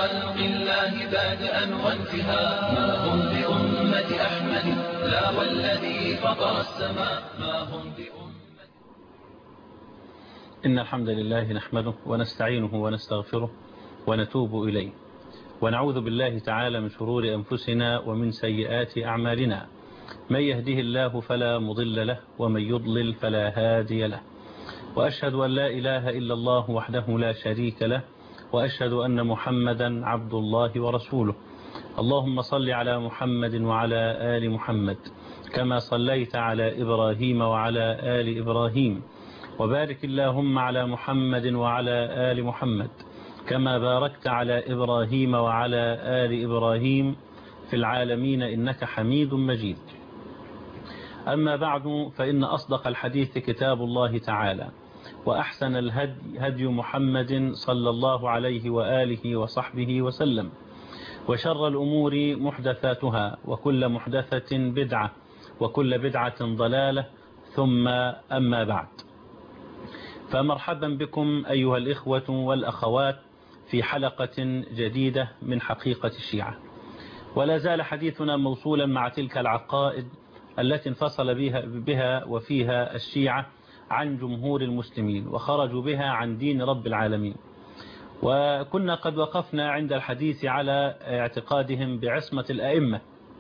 خلق الله بادئا وانتهاء ما هم بأمة أحمد لا والذي فطر السماء ما هم بأمة إن الحمد لله نحمده ونستعينه ونستغفره ونتوب إليه ونعوذ بالله تعالى من شرور أنفسنا ومن سيئات أعمالنا من يهده الله فلا مضل له ومن يضلل فلا هادي له وأشهد أن لا إله إلا الله وحده لا شريك له وأشهد أن محمدا عبد الله ورسوله اللهم صل على محمد وعلى آل محمد كما صليت على إبراهيم وعلى آل إبراهيم وبارك اللهم على محمد وعلى آل محمد كما باركت على إبراهيم وعلى آل إبراهيم في العالمين إنك حميد مجيد أما بعد فإن أصدق الحديث كتاب الله تعالى وأحسن الهدي هدي محمد صلى الله عليه وآله وصحبه وسلم وشر الأمور محدثاتها وكل محدثة بدعة وكل بدعة ضلالة ثم أما بعد فمرحبا بكم أيها الإخوة والأخوات في حلقة جديدة من حقيقة الشيعة ولا زال حديثنا موصولا مع تلك العقائد التي انفصل بها, بها وفيها الشيعة عن جمهور المسلمين وخرجوا بها عن دين رب العالمين وكنا قد وقفنا عند الحديث على اعتقادهم بعصمة الأئمة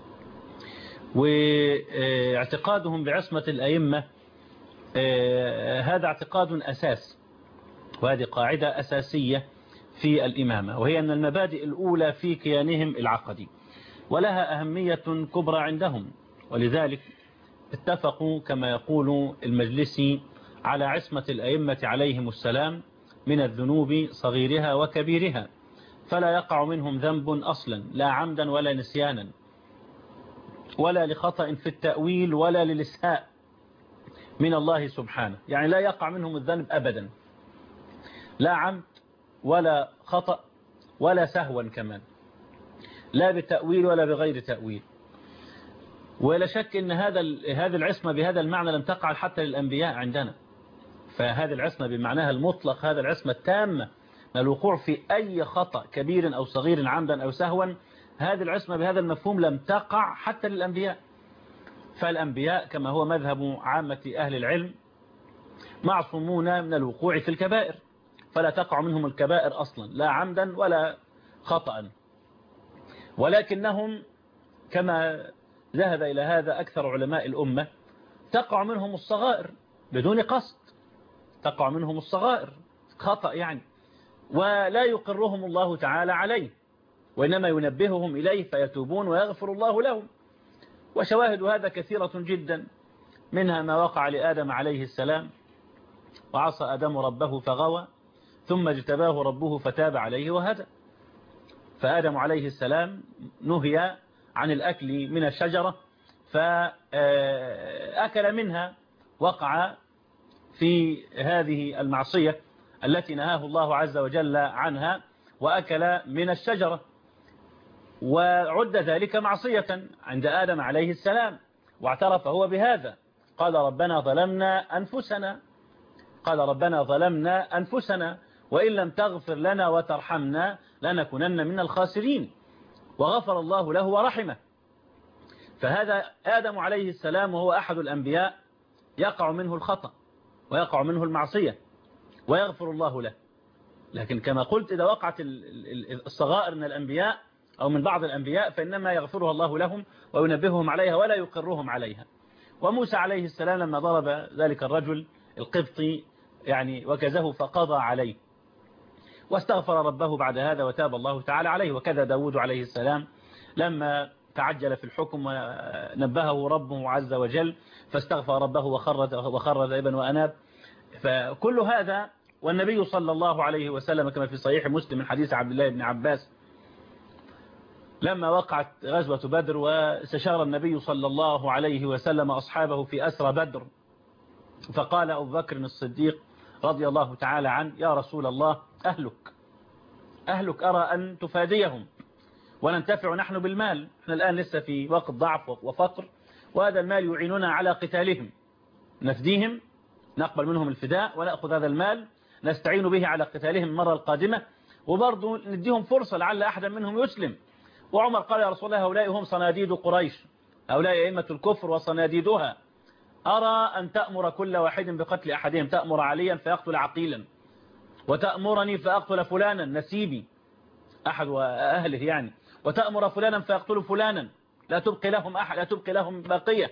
واعتقادهم بعصمة الأئمة هذا اعتقاد أساس وهذه قاعدة أساسية في الإمامة وهي أن المبادئ الأولى في كيانهم العقدي ولها أهمية كبرى عندهم ولذلك اتفقوا كما يقول المجلسي على عصمة الأئمة عليهم السلام من الذنوب صغيرها وكبيرها فلا يقع منهم ذنب أصلا لا عمدا ولا نسيانا ولا لخطأ في التأويل ولا للإسهاء من الله سبحانه يعني لا يقع منهم الذنب أبدا لا عمد ولا خطأ ولا سهوا كمان لا بتأويل ولا بغير تأويل ولا شك ان هذا هذه العصمة بهذا المعنى لم تقع حتى للأنبياء عندنا فهذه العصمة بمعناها المطلق هذا العصمة التامة من الوقوع في أي خطأ كبير أو صغير عمدا أو سهوا هذه العصمة بهذا المفهوم لم تقع حتى للأنبياء فالأنبياء كما هو مذهب عامة أهل العلم معصومون من الوقوع في الكبائر فلا تقع منهم الكبائر أصلا لا عمدا ولا خطأ ولكنهم كما ذهب إلى هذا أكثر علماء الأمة تقع منهم الصغائر بدون قصد تقع منهم الصغائر خطأ يعني ولا يقرهم الله تعالى عليه وإنما ينبههم إليه فيتوبون ويغفر الله لهم وشواهد هذا كثيرة جدا منها ما وقع لآدم عليه السلام وعصى آدم ربه فغوى ثم اجتباه ربه فتاب عليه وهدى فآدم عليه السلام نهي عن الأكل من الشجرة فأكل منها وقع في هذه المعصية التي نهاه الله عز وجل عنها وأكل من الشجرة وعد ذلك معصية عند آدم عليه السلام واعترف هو بهذا قال ربنا ظلمنا أنفسنا قال ربنا ظلمنا أنفسنا وإن لم تغفر لنا وترحمنا لنكونن من الخاسرين وغفر الله له ورحمه فهذا آدم عليه السلام وهو أحد الأنبياء يقع منه الخطأ ويقع منه المعصية ويغفر الله له لكن كما قلت إذا وقعت الصغائر من الأنبياء أو من بعض الأنبياء فإنما يغفرها الله لهم وينبههم عليها ولا يقرهم عليها وموسى عليه السلام لما ضرب ذلك الرجل القبطي يعني وكزه فقضى عليه واستغفر ربه بعد هذا وتاب الله تعالى عليه وكذا داود عليه السلام لما تعجل في الحكم ونبهه ربه عز وجل فاستغفر ربه وخر وخر ذئبا وأناب فكل هذا والنبي صلى الله عليه وسلم كما في صحيح مسلم من حديث عبد الله بن عباس لما وقعت غزوة بدر واستشار النبي صلى الله عليه وسلم أصحابه في أسرى بدر فقال أبو بكر الصديق رضي الله تعالى عنه يا رسول الله أهلك أهلك أرى أن تفاديهم وننتفع نحن بالمال احنا الآن لسه في وقت ضعف وفقر وهذا المال يعيننا على قتالهم نفديهم نقبل منهم الفداء ونأخذ هذا المال نستعين به على قتالهم المرة القادمة وبرضه نديهم فرصة لعل أحدا منهم يسلم وعمر قال يا رسول الله هؤلاء هم صناديد قريش هؤلاء أئمة الكفر وصناديدها أرى أن تأمر كل واحد بقتل أحدهم تأمر عليا فيقتل عقيلا وتأمرني فأقتل فلانا نسيبي أحد وأهله يعني وتأمر فلانا فيقتل فلانا لا تبقي لهم أحد لا تبقي لهم بقية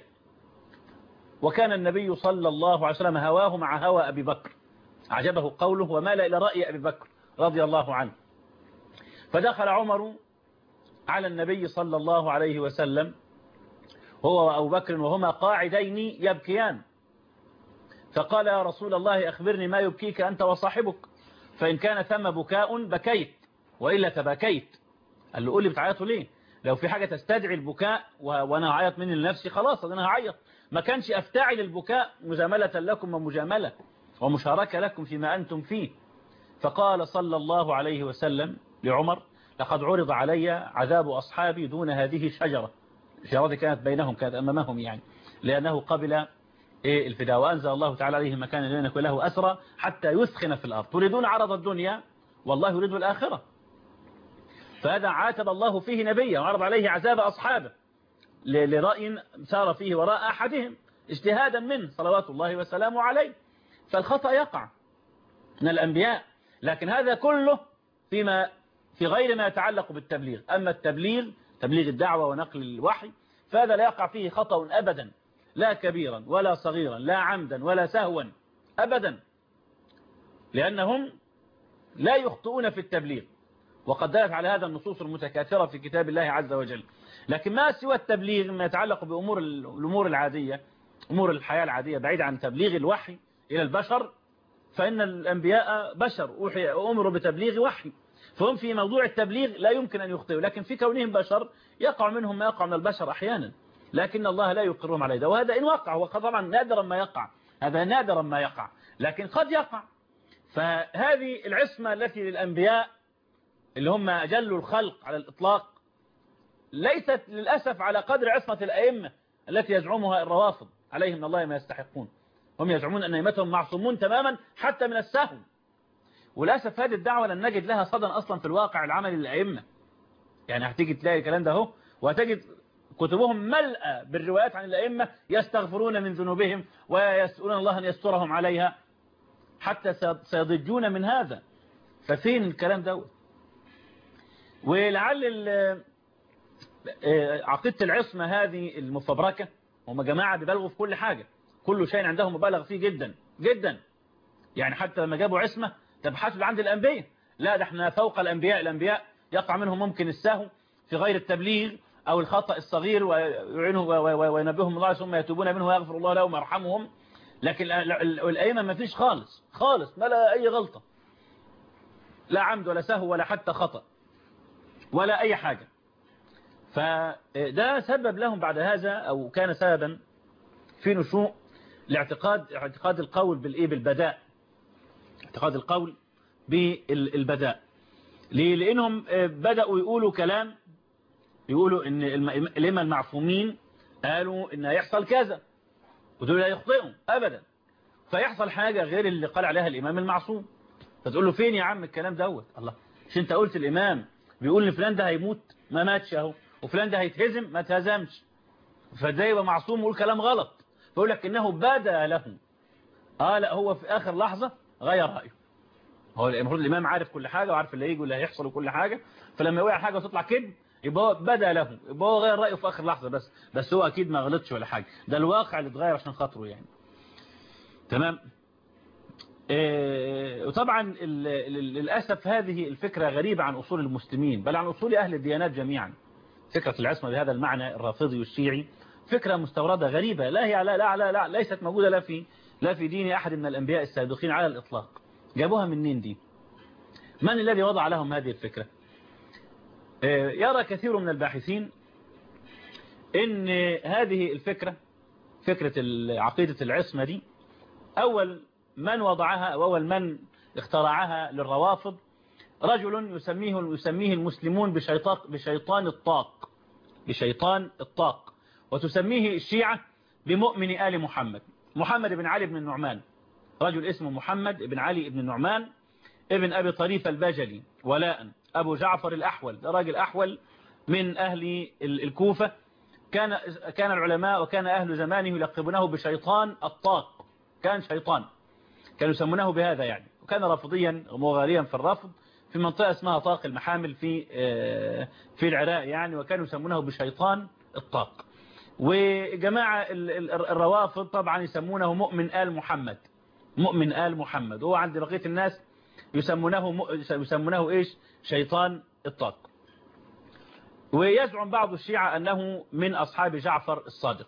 وكان النبي صلى الله عليه وسلم هواه مع هوى أبي بكر أعجبه قوله ومال إلى رأي أبي بكر رضي الله عنه فدخل عمر على النبي صلى الله عليه وسلم هو وأبو بكر وهما قاعدين يبكيان فقال يا رسول الله أخبرني ما يبكيك أنت وصاحبك فإن كان ثم بكاء بكيت وإلا تبكيت قال له قول لي بتعيطوا ليه لو في حاجة تستدعي البكاء وأنا أعيط مني لنفسي خلاص أنا هعيط ما كانش أفتعل البكاء مجاملة لكم ومجاملة ومشاركة لكم فيما أنتم فيه فقال صلى الله عليه وسلم لعمر لقد عرض علي عذاب أصحابي دون هذه الشجرة الشجرة كانت بينهم كانت أمامهم يعني لأنه قبل إيه الفداء وأنزل الله تعالى عليه مكان لن يكون له أسرى حتى يسخن في الأرض تريدون عرض الدنيا والله يريد الآخرة فهذا عاتب الله فيه نبيه وعرض عليه عذاب أصحابه لرأي سار فيه وراء أحدهم اجتهادا منه صلوات الله وسلامه عليه فالخطأ يقع من الأنبياء لكن هذا كله فيما في غير ما يتعلق بالتبليغ أما التبليغ تبليغ الدعوة ونقل الوحي فهذا لا يقع فيه خطأ أبدا لا كبيرا ولا صغيرا لا عمدا ولا سهوا أبدا لأنهم لا يخطئون في التبليغ وقد دلت على هذا النصوص المتكاثرة في كتاب الله عز وجل لكن ما سوى التبليغ ما يتعلق بأمور الأمور العادية أمور الحياة العادية بعيد عن تبليغ الوحي إلى البشر فإن الأنبياء بشر أوحي أمروا بتبليغ وحي فهم في موضوع التبليغ لا يمكن أن يخطئوا لكن في كونهم بشر يقع منهم ما يقع من البشر أحيانا لكن الله لا يقرهم على ده وهذا إن وقع هو طبعا نادرا ما يقع هذا نادرا ما يقع لكن قد يقع فهذه العصمة التي للأنبياء اللي هم أجل الخلق على الإطلاق ليست للأسف على قدر عصمة الأئمة التي يزعمها الروافض عليهم من الله ما يستحقون هم يزعمون أن أئمتهم معصومون تماما حتى من السهو وللأسف هذه الدعوة لن نجد لها صدى أصلا في الواقع العملي للأئمة يعني هتيجي تلاقي الكلام ده اهو وهتجد كتبهم ملأة بالروايات عن الأئمة يستغفرون من ذنوبهم ويسألون الله أن يسترهم عليها حتى سيضجون من هذا ففين الكلام ده ولعل عقيدة العصمة هذه المفبركة هم جماعة بيبالغوا في كل حاجة كل شيء عندهم مبالغ فيه جدا جدا يعني حتى لما جابوا عصمة تبحثوا عند الأنبياء لا ده احنا فوق الأنبياء الأنبياء يقع منهم ممكن السهو في غير التبليغ أو الخطأ الصغير ويعينه وينبههم الله ثم يتوبون منه ويغفر الله لهم ويرحمهم لكن الأئمة ما فيش خالص خالص ما لا أي غلطة لا عمد ولا سهو ولا حتى خطأ ولا أي حاجة فده سبب لهم بعد هذا أو كان سببا في نشوء لاعتقاد اعتقاد القول بالإيه بالبداء اعتقاد القول بالبداء ليه لأنهم بدأوا يقولوا كلام يقولوا ان الائمه المعصومين قالوا ان هيحصل كذا ودول لا يخطئوا ابدا فيحصل حاجة غير اللي قال عليها الامام المعصوم فتقول له فين يا عم الكلام دوت الله مش انت قلت الامام بيقول ان فلان ده هيموت ما ماتش اهو وفلان ده هيتهزم ما اتهزمش فازاي يبقى معصوم ويقول كلام غلط فيقول لك انه بدا له اه لا هو في اخر لحظة غير رايه هو المفروض الامام عارف كل حاجة وعارف اللي هيجي واللي هيحصل وكل حاجة فلما يوقع حاجة وتطلع كذب يبقى هو بدا له يبقى هو غير رأيه في آخر لحظة بس بس هو أكيد ما غلطش ولا حاجة ده الواقع اللي اتغير عشان خاطره يعني تمام إيه وطبعا للأسف هذه الفكرة غريبة عن أصول المسلمين بل عن أصول أهل الديانات جميعا فكرة العصمة بهذا المعنى الرافضي والشيعي فكرة مستوردة غريبة لا هي لا لا لا, لا ليست موجودة لا في لا في دين أحد من الأنبياء السابقين على الإطلاق جابوها منين دي من الذي وضع لهم هذه الفكرة يرى كثير من الباحثين ان هذه الفكرة فكرة عقيدة العصمة دي أول من وضعها أو أول من اخترعها للروافض رجل يسميه يسميه المسلمون بشيطان, بشيطان الطاق بشيطان الطاق وتسميه الشيعة بمؤمن آل محمد محمد بن علي بن النعمان رجل اسمه محمد بن علي بن النعمان ابن أبي طريف البجلي ولاء أبو جعفر الأحول ده راجل أحول من أهل الكوفة كان كان العلماء وكان أهل زمانه يلقبونه بشيطان الطاق كان شيطان كانوا يسمونه بهذا يعني وكان رافضيا مغاليا في الرفض في منطقة اسمها طاق المحامل في في العراق يعني وكانوا يسمونه بشيطان الطاق وجماعة الروافض طبعا يسمونه مؤمن آل محمد مؤمن آل محمد وهو عند بقية الناس يسمونه يسمونه ايش شيطان الطاق ويزعم بعض الشيعة أنه من أصحاب جعفر الصادق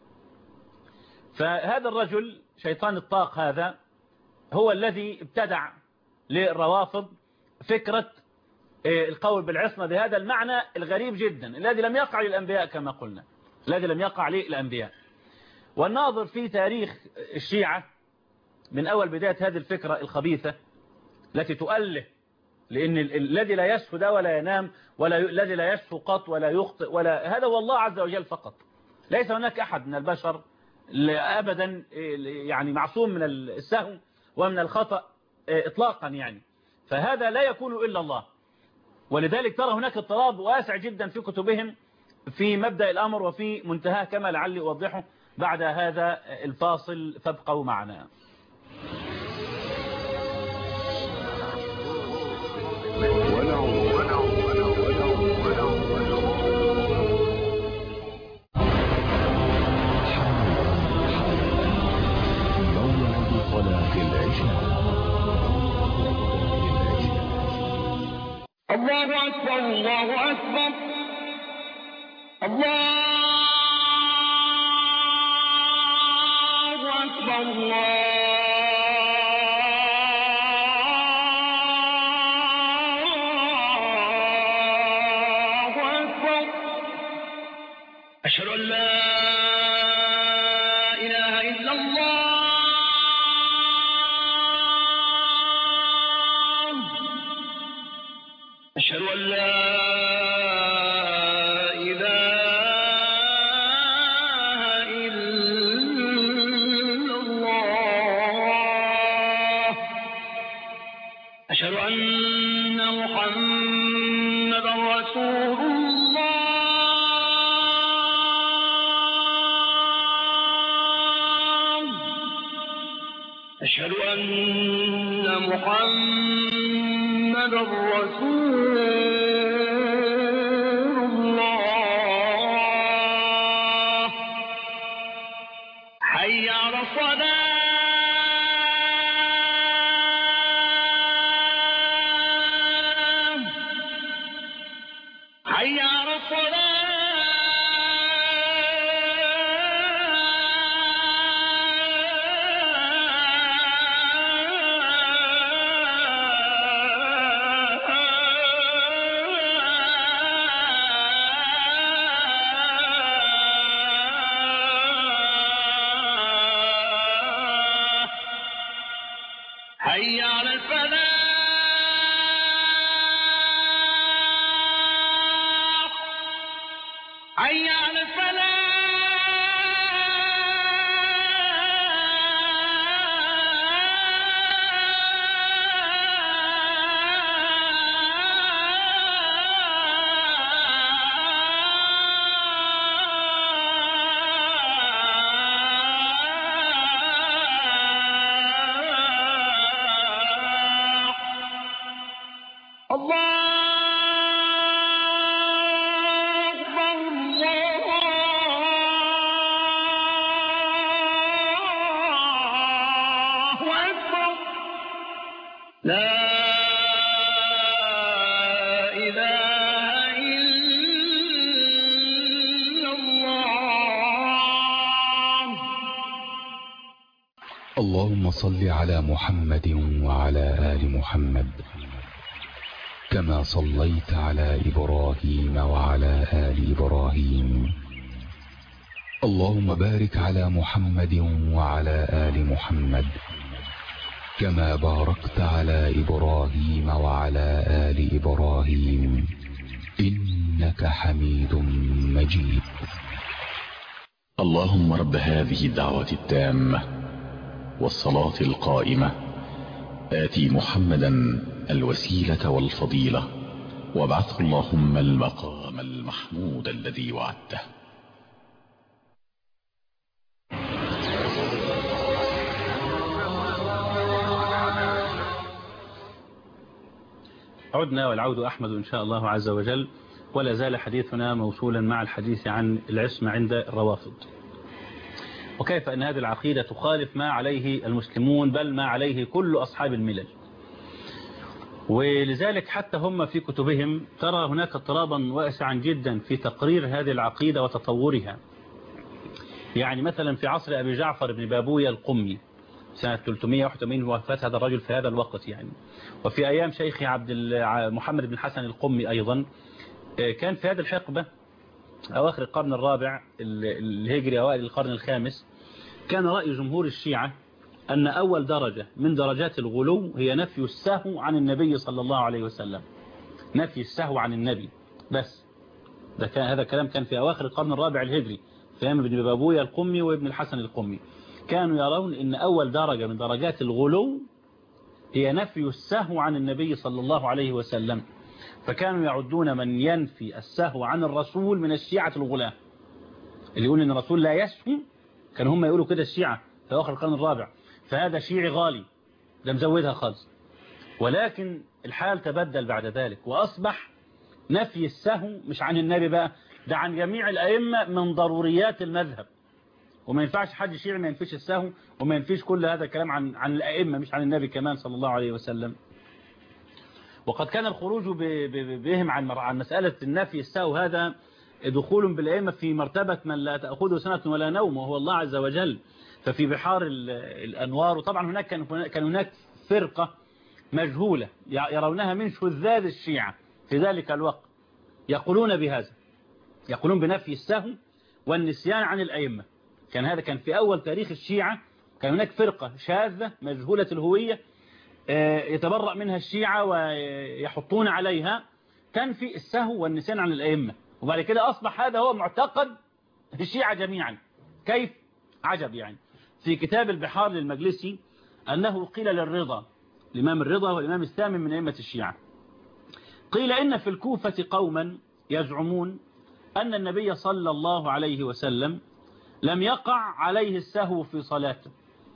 فهذا الرجل شيطان الطاق هذا هو الذي ابتدع للروافض فكرة القول بالعصمة بهذا المعنى الغريب جدا الذي لم يقع للأنبياء كما قلنا الذي لم يقع للأنبياء والناظر في تاريخ الشيعة من أول بداية هذه الفكرة الخبيثة التي تؤله لأن الذي لا يشفو ده ولا ينام ولا الذي لا يشفو قط ولا يخطئ ولا هذا هو الله عز وجل فقط ليس هناك أحد من البشر أبدا يعني معصوم من السهو ومن الخطأ إطلاقا يعني فهذا لا يكون إلا الله ولذلك ترى هناك اضطراب واسع جدا في كتبهم في مبدأ الأمر وفي منتهاه كما لعلي أوضحه بعد هذا الفاصل فابقوا معنا الله أكبر الله أكبر الله أكبر الله أكبر أشهد أن لا إله إلا الله أشهد أن لا إله إلا الله أشهد أن محمدا رسول الله أشهد أن محمدا رسول الله حي على الصلاة حي على الصلاة حي على الفلاح حي على الفلاح الله أكبر الله أكبر لا إله إلا الله اللهم صل على محمد وعلى آل محمد كما صليت على إبراهيم وعلى آل إبراهيم اللهم بارك على محمد وعلى آل محمد كما باركت على إبراهيم وعلى آل إبراهيم إنك حميد مجيد اللهم رب هذه الدعوة التامة والصلاة القائمة آتي محمدا الوسيلة والفضيلة وابعثه اللهم المقام المحمود الذي وعدته عدنا والعود أحمد إن شاء الله عز وجل ولا زال حديثنا موصولا مع الحديث عن العصمة عند الروافض وكيف أن هذه العقيدة تخالف ما عليه المسلمون بل ما عليه كل أصحاب الملل ولذلك حتى هم في كتبهم ترى هناك اضطرابا واسعا جدا في تقرير هذه العقيدة وتطورها يعني مثلا في عصر أبي جعفر بن بابوية القمي سنة 381 وفاة هذا الرجل في هذا الوقت يعني وفي أيام شيخ عبد محمد بن حسن القمي أيضا كان في هذه الحقبة أواخر القرن الرابع الهجري أوائل القرن الخامس كان رأي جمهور الشيعة أن أول درجة من درجات الغلو هي نفي السهو عن النبي صلى الله عليه وسلم نفي السهو عن النبي بس ده كان هذا الكلام كان في أواخر القرن الرابع الهجري في أيام ابن بابوية القمي وابن الحسن القمي كانوا يرون أن أول درجة من درجات الغلو هي نفي السهو عن النبي صلى الله عليه وسلم فكانوا يعدون من ينفي السهو عن الرسول من الشيعة الغلاة اللي يقول ان الرسول لا يسهو كانوا هم يقولوا كده الشيعة في آخر القرن الرابع فهذا شيعي غالي ده مزودها خالص ولكن الحال تبدل بعد ذلك وأصبح نفي السهو مش عن النبي بقى ده عن جميع الأئمة من ضروريات المذهب وما ينفعش حد شيعي ما ينفيش السهو وما ينفيش كل هذا الكلام عن عن الأئمة مش عن النبي كمان صلى الله عليه وسلم وقد كان الخروج بهم عن عن مسألة النفي السهو هذا دخول بالأئمة في مرتبة من لا تأخذه سنة ولا نوم وهو الله عز وجل ففي بحار الأنوار وطبعا هناك كان كان هناك فرقة مجهولة يرونها من شذاذ الشيعة في ذلك الوقت يقولون بهذا يقولون بنفي السهو والنسيان عن الأئمة كان هذا كان في أول تاريخ الشيعة كان هناك فرقة شاذة مجهولة الهوية يتبرأ منها الشيعة ويحطون عليها تنفي السهو والنسيان عن الأئمة وبعد كده أصبح هذا هو معتقد الشيعة جميعا كيف عجب يعني في كتاب البحار للمجلسي أنه قيل للرضا الإمام الرضا والإمام الثامن من أئمة الشيعة قيل إن في الكوفة قوما يزعمون أن النبي صلى الله عليه وسلم لم يقع عليه السهو في صلاته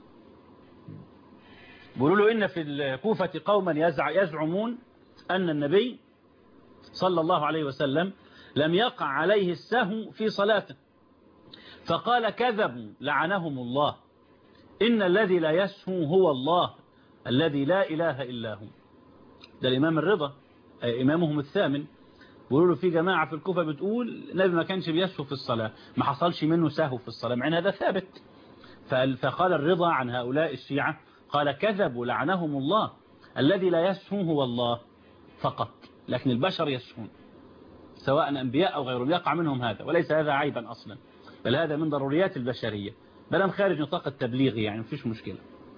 بيقولوا له إن في الكوفة قوما يزعمون أن النبي صلى الله عليه وسلم لم يقع عليه السهو في صلاته فقال كذبوا لعنهم الله إن الذي لا يسهو هو الله الذي لا إله إلا هو ده الإمام الرضا إمامهم الثامن بيقولوا له في جماعة في الكوفة بتقول النبي ما كانش بيسهو في الصلاة ما حصلش منه سهو في الصلاة مع ان هذا ثابت فقال الرضا عن هؤلاء الشيعة قال كذبوا لعنهم الله الذي لا يسهو هو الله فقط لكن البشر يسهون سواء أنبياء أو غيرهم يقع منهم هذا وليس هذا عيبا أصلا بل هذا من ضروريات البشرية بل خارج نطاق التبليغ يعني مفيش مشكلة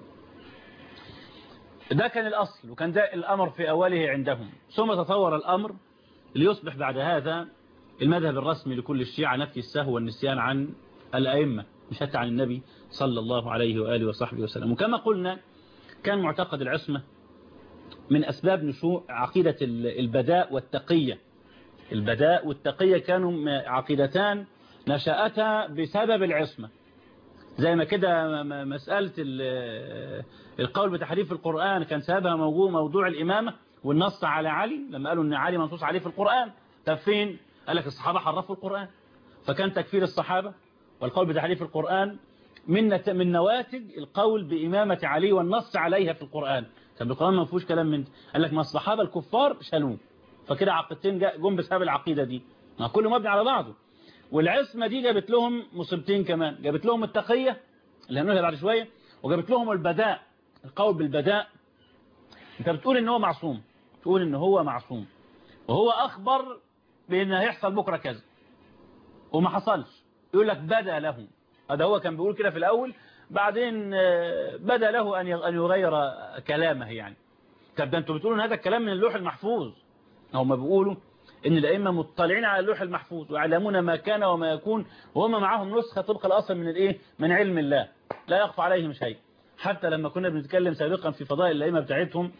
ده كان الأصل وكان ده الأمر في أوله عندهم ثم تطور الأمر ليصبح بعد هذا المذهب الرسمي لكل الشيعة نفي السهو والنسيان عن الأئمة مش حتى عن النبي صلى الله عليه وآله وصحبه وسلم وكما قلنا كان معتقد العصمة من أسباب نشوء عقيدة البداء والتقية البداء والتقية كانوا عقيدتان نشأتا بسبب العصمة زي ما كده مسألة القول بتحريف القرآن كان سببها موضوع موضوع الإمامة والنص على علي لما قالوا ان علي منصوص عليه في القرآن طب فين قال لك الصحابة حرفوا القرآن فكان تكفير الصحابة والقول بتحريف القرآن من من نواتج القول بإمامة علي والنص عليها في القرآن طب القرآن ما فيهوش كلام من قال لك ما الصحابة الكفار شالوه فكده عقيدتين جم بسبب العقيدة دي ما كله مبني على بعضه والعصمة دي جابت لهم مصيبتين كمان جابت لهم التقية اللي هنقولها بعد شوية وجابت لهم البداء القول بالبداء انت بتقول ان هو معصوم تقول ان هو معصوم وهو اخبر بان هيحصل بكرة كذا وما حصلش يقول لك بدا له هذا هو كان بيقول كده في الاول بعدين بدا له ان ان يغير كلامه يعني طب ده انتوا بتقولوا ان هذا الكلام من اللوح المحفوظ هم بيقولوا ان الائمه مطلعين على اللوح المحفوظ ويعلمون ما كان وما يكون وهم معاهم نسخه طبق الاصل من الايه من علم الله لا يخفى عليهم شيء حتى لما كنا بنتكلم سابقا في فضائل الائمه بتاعتهم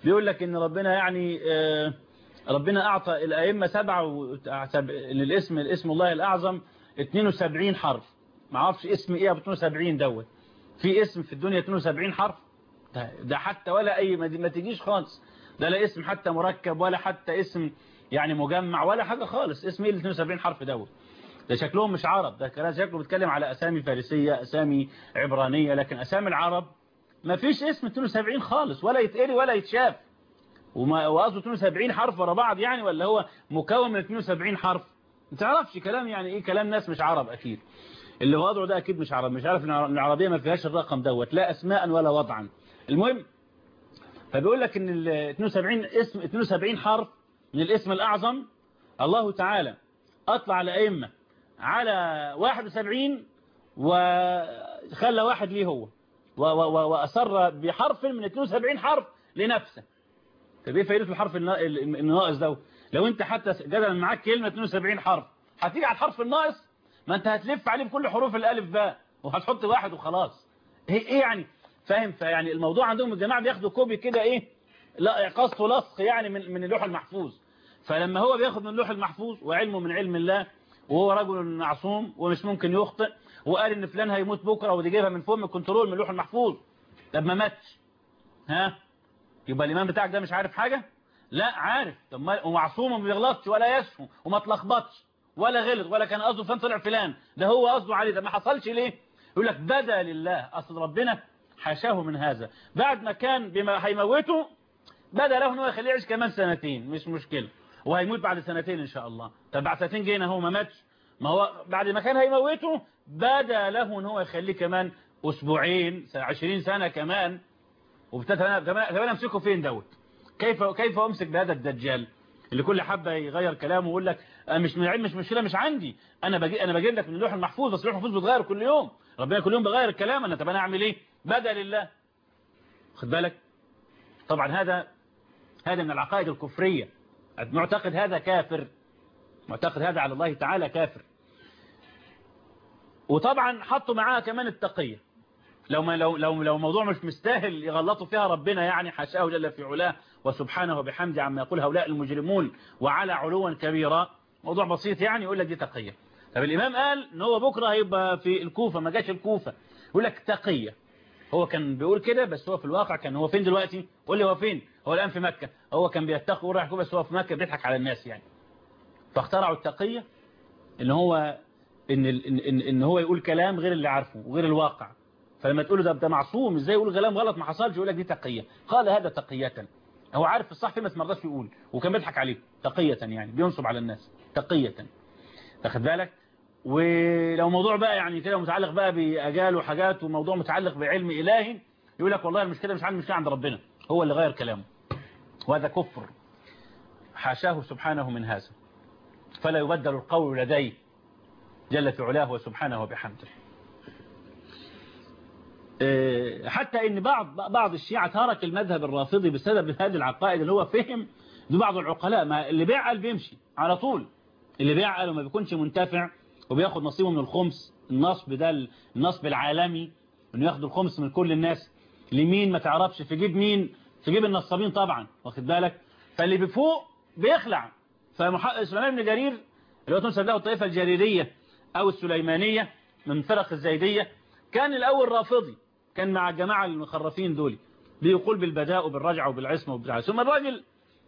بيقول لك ان ربنا يعني آه، ربنا اعطى الائمه سبعه و- سب- للاسم الاسم الله الاعظم 72 حرف ما اعرفش اسم ايه ابو 72 دوت في اسم في الدنيا 72 حرف ده, ده حتى ولا اي ما ما تجيش خالص ده لا اسم حتى مركب ولا حتى اسم يعني مجمع ولا حاجه خالص اسم ايه ال 72 حرف دوت ده شكلهم مش عرب ده كلام شكله بيتكلم على اسامي فارسيه اسامي عبرانيه لكن اسامي العرب ما فيش اسم 72 خالص ولا يتقري ولا يتشاف وما وقصده 72 حرف ورا بعض يعني ولا هو مكون من 72 حرف ما تعرفش كلام يعني ايه كلام ناس مش عرب اكيد اللي وضعه ده اكيد مش عرب مش عارف ان العربيه ما فيهاش الرقم دوت لا اسماء ولا وضعا المهم فبيقول لك ان ال 72 اسم 72 حرف من الاسم الاعظم الله تعالى اطلع الائمه على 71 وخلى واحد ليه هو و- و- و- واصر بحرف من 72 حرف لنفسه طب ايه فايده الحرف النا- ال- الناقص ده لو انت حتى جدلا معاك كلمه 72 حرف هتيجي على الحرف الناقص ما انت هتلف عليه بكل حروف الالف باء وهتحط واحد وخلاص ايه ايه يعني فاهم فيعني الموضوع عندهم الجماعه بياخدوا كوبي كده ايه لا قص ولصق يعني من من اللوح المحفوظ فلما هو بياخد من اللوح المحفوظ وعلمه من علم الله وهو رجل معصوم ومش ممكن يخطئ وقال ان فلان هيموت بكره ودي جايبها من فوق من الكنترول من اللوح المحفوظ طب ما ماتش ها يبقى الإمام بتاعك ده مش عارف حاجة لا عارف طب ما ومعصوم وما بيغلطش ولا يسهو وما تلخبطش ولا غلط ولا كان قصده فلان طلع فلان ده هو قصده عليه ده ما حصلش ليه يقول لك بدا لله اصل ربنا حاشاه من هذا بعد ما كان بما هيموته بدا له ان هو يخليه يعيش كمان سنتين مش مشكله وهيموت بعد سنتين ان شاء الله طب بعد سنتين جينا هو ما ماتش ما هو بعد ما كان هيموته بدا له ان هو يخليه كمان اسبوعين 20 سنه كمان وابتدى كمان كمان امسكه فين دوت كيف كيف امسك بهذا الدجال اللي كل حبه يغير كلامه ويقول لك أنا مش من العلم مش مشكله مش عندي انا باجي انا بجيب لك من اللوح المحفوظ بس اللوح المحفوظ بيتغير كل يوم ربنا كل يوم بيغير الكلام انا طب انا اعمل ايه بدا لله خد بالك طبعا هذا هذا من العقائد الكفريه معتقد هذا كافر معتقد هذا على الله تعالى كافر وطبعا حطوا معاها كمان التقيه لو ما لو لو لو موضوع مش مستاهل يغلطوا فيها ربنا يعني حاشاه جل في علاه وسبحانه وبحمده عما يقول هؤلاء المجرمون وعلى علوا كبيرا موضوع بسيط يعني يقول لك دي تقيه طب الامام قال ان هو بكره هيبقى في الكوفه ما جاش الكوفه يقول لك تقيه هو كان بيقول كده بس هو في الواقع كان هو فين دلوقتي قول لي هو فين هو الان في مكه هو كان بيتقي وراح الكوفه بس هو في مكه بيضحك على الناس يعني فاخترعوا التقيه ان هو ان ان ان, إن هو يقول كلام غير اللي عارفه وغير الواقع فلما تقول له ده ده معصوم ازاي يقول كلام غلط ما حصلش يقول لك دي تقيه قال هذا تقيه هو عارف الصح فين بس ما رضاش يقول وكان بيضحك عليه تقيه يعني بينصب على الناس تقيه واخد بالك ولو موضوع بقى يعني كده متعلق بقى باجال وحاجات وموضوع متعلق بعلم الهي يقول لك والله المشكله مش عند المشكله عند ربنا هو اللي غير كلامه وهذا كفر حاشاه سبحانه من هذا فلا يبدل القول لديه جل في علاه وسبحانه وبحمده حتى ان بعض بعض الشيعة ترك المذهب الرافضي بسبب هذه العقائد اللي هو فهم دي بعض العقلاء ما اللي بيع قال بيمشي على طول اللي بيع قال وما بيكونش منتفع وبياخد نصيبه من الخمس النصب ده النصب العالمي انه ياخد الخمس من كل الناس لمين ما تعرفش في جيب مين في جيب النصابين طبعا واخد بالك فاللي بفوق بيخلع فمحقق سليمان بن جرير اللي هو تنسب له الطائفه الجريريه او السليمانيه من فرق الزيديه كان الاول رافضي كان مع الجماعة المخرفين دول بيقول بالبداء وبالرجعة وبالعصمة وبالعصمة ثم الراجل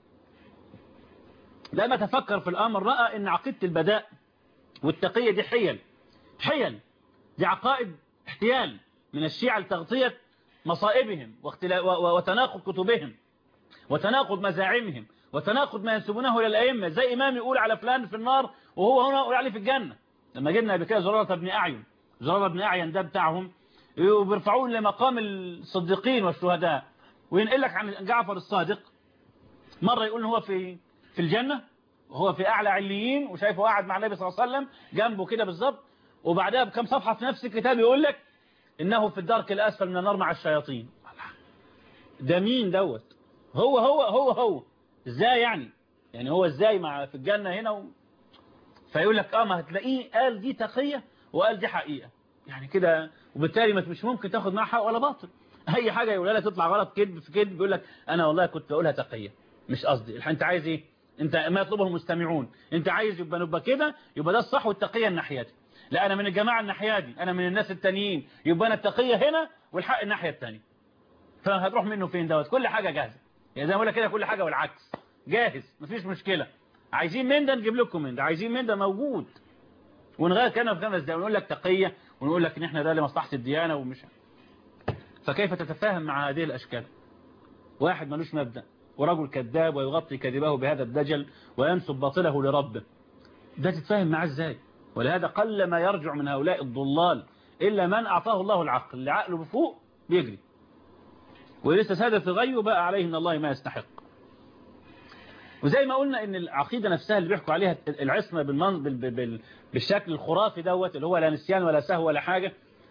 لما تفكر في الأمر رأى أن عقيدة البداء والتقية دي حيل حيل دي عقائد احتيال من الشيعة لتغطية مصائبهم وتناقض كتبهم وتناقض مزاعمهم وتناقض ما ينسبونه إلى الأئمة زي إمام يقول على فلان في النار وهو هنا يقول عليه في الجنة لما جبنا بكده زرارة بن أعين زرارة بن أعين ده بتاعهم وبيرفعون لمقام الصديقين والشهداء وينقل لك عن جعفر الصادق مرة يقول هو في في الجنة وهو في أعلى عليين وشايفه قاعد مع النبي صلى الله عليه وسلم جنبه كده بالظبط وبعدها بكم صفحة في نفس الكتاب يقول لك إنه في الدرك الأسفل من النار مع الشياطين ده مين دوت هو هو هو هو ازاي يعني يعني هو ازاي مع في الجنة هنا و... فيقول لك اه ما هتلاقيه قال دي تقية وقال دي حقيقة يعني كده وبالتالي مش ممكن تاخد معاه حق ولا باطل اي حاجه يقولها لك تطلع غلط كذب في كذب بيقول لك انا والله كنت بقولها تقيه مش قصدي انت عايز ايه انت ما يطلبه المستمعون انت عايز يبقى نبقى كده يبقى ده الصح والتقيه الناحيه دي لا انا من الجماعه الناحيه دي انا من الناس التانيين يبقى انا التقيه هنا والحق الناحيه الثانيه فهتروح منه فين دوت كل حاجه جاهزه يعني زي ما بقول لك كده كل حاجه والعكس جاهز مفيش مشكله عايزين من ده نجيب لكم من ده عايزين من ده موجود ونغير كلامنا في خمس دقايق ونقول لك تقيه ونقول لك ان احنا ده لمصلحه الديانه ومش فكيف تتفاهم مع هذه الاشكال واحد ملوش مبدا ورجل كذاب ويغطي كذبه بهذا الدجل وينسب باطله لربه ده تتفاهم معاه ازاي ولهذا قل ما يرجع من هؤلاء الضلال إلا من أعطاه الله العقل اللي عقله بفوق بيجري ولسه سادة في غيه بقى عليه من الله ما يستحق وزي ما قلنا ان العقيدة نفسها اللي بيحكوا عليها العصمة بالمن... بال... بال... بالشكل الخرافي دوت اللي هو لا نسيان ولا سهو ولا حاجة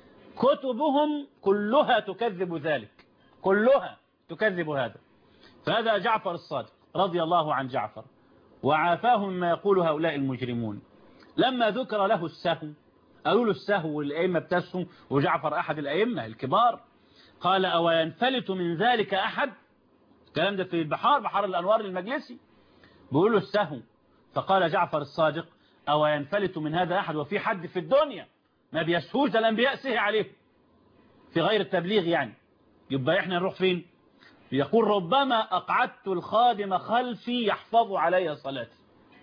كتبهم كلها تكذب ذلك كلها تكذب هذا فهذا جعفر الصادق رضي الله عن جعفر وعافاه مما يقول هؤلاء المجرمون لما ذكر له السهو قالوا له السهو والأئمة بتسهو وجعفر أحد الأئمة الكبار قال أو ينفلت من ذلك أحد الكلام ده في البحار بحار الأنوار المجلسي بيقول له السهو فقال جعفر الصادق أو ينفلت من هذا أحد وفي حد في الدنيا ما بيسهوش ده الأنبياء سهي عليه في غير التبليغ يعني يبقى إحنا نروح فين يقول ربما أقعدت الخادم خلفي يحفظ علي صلاتي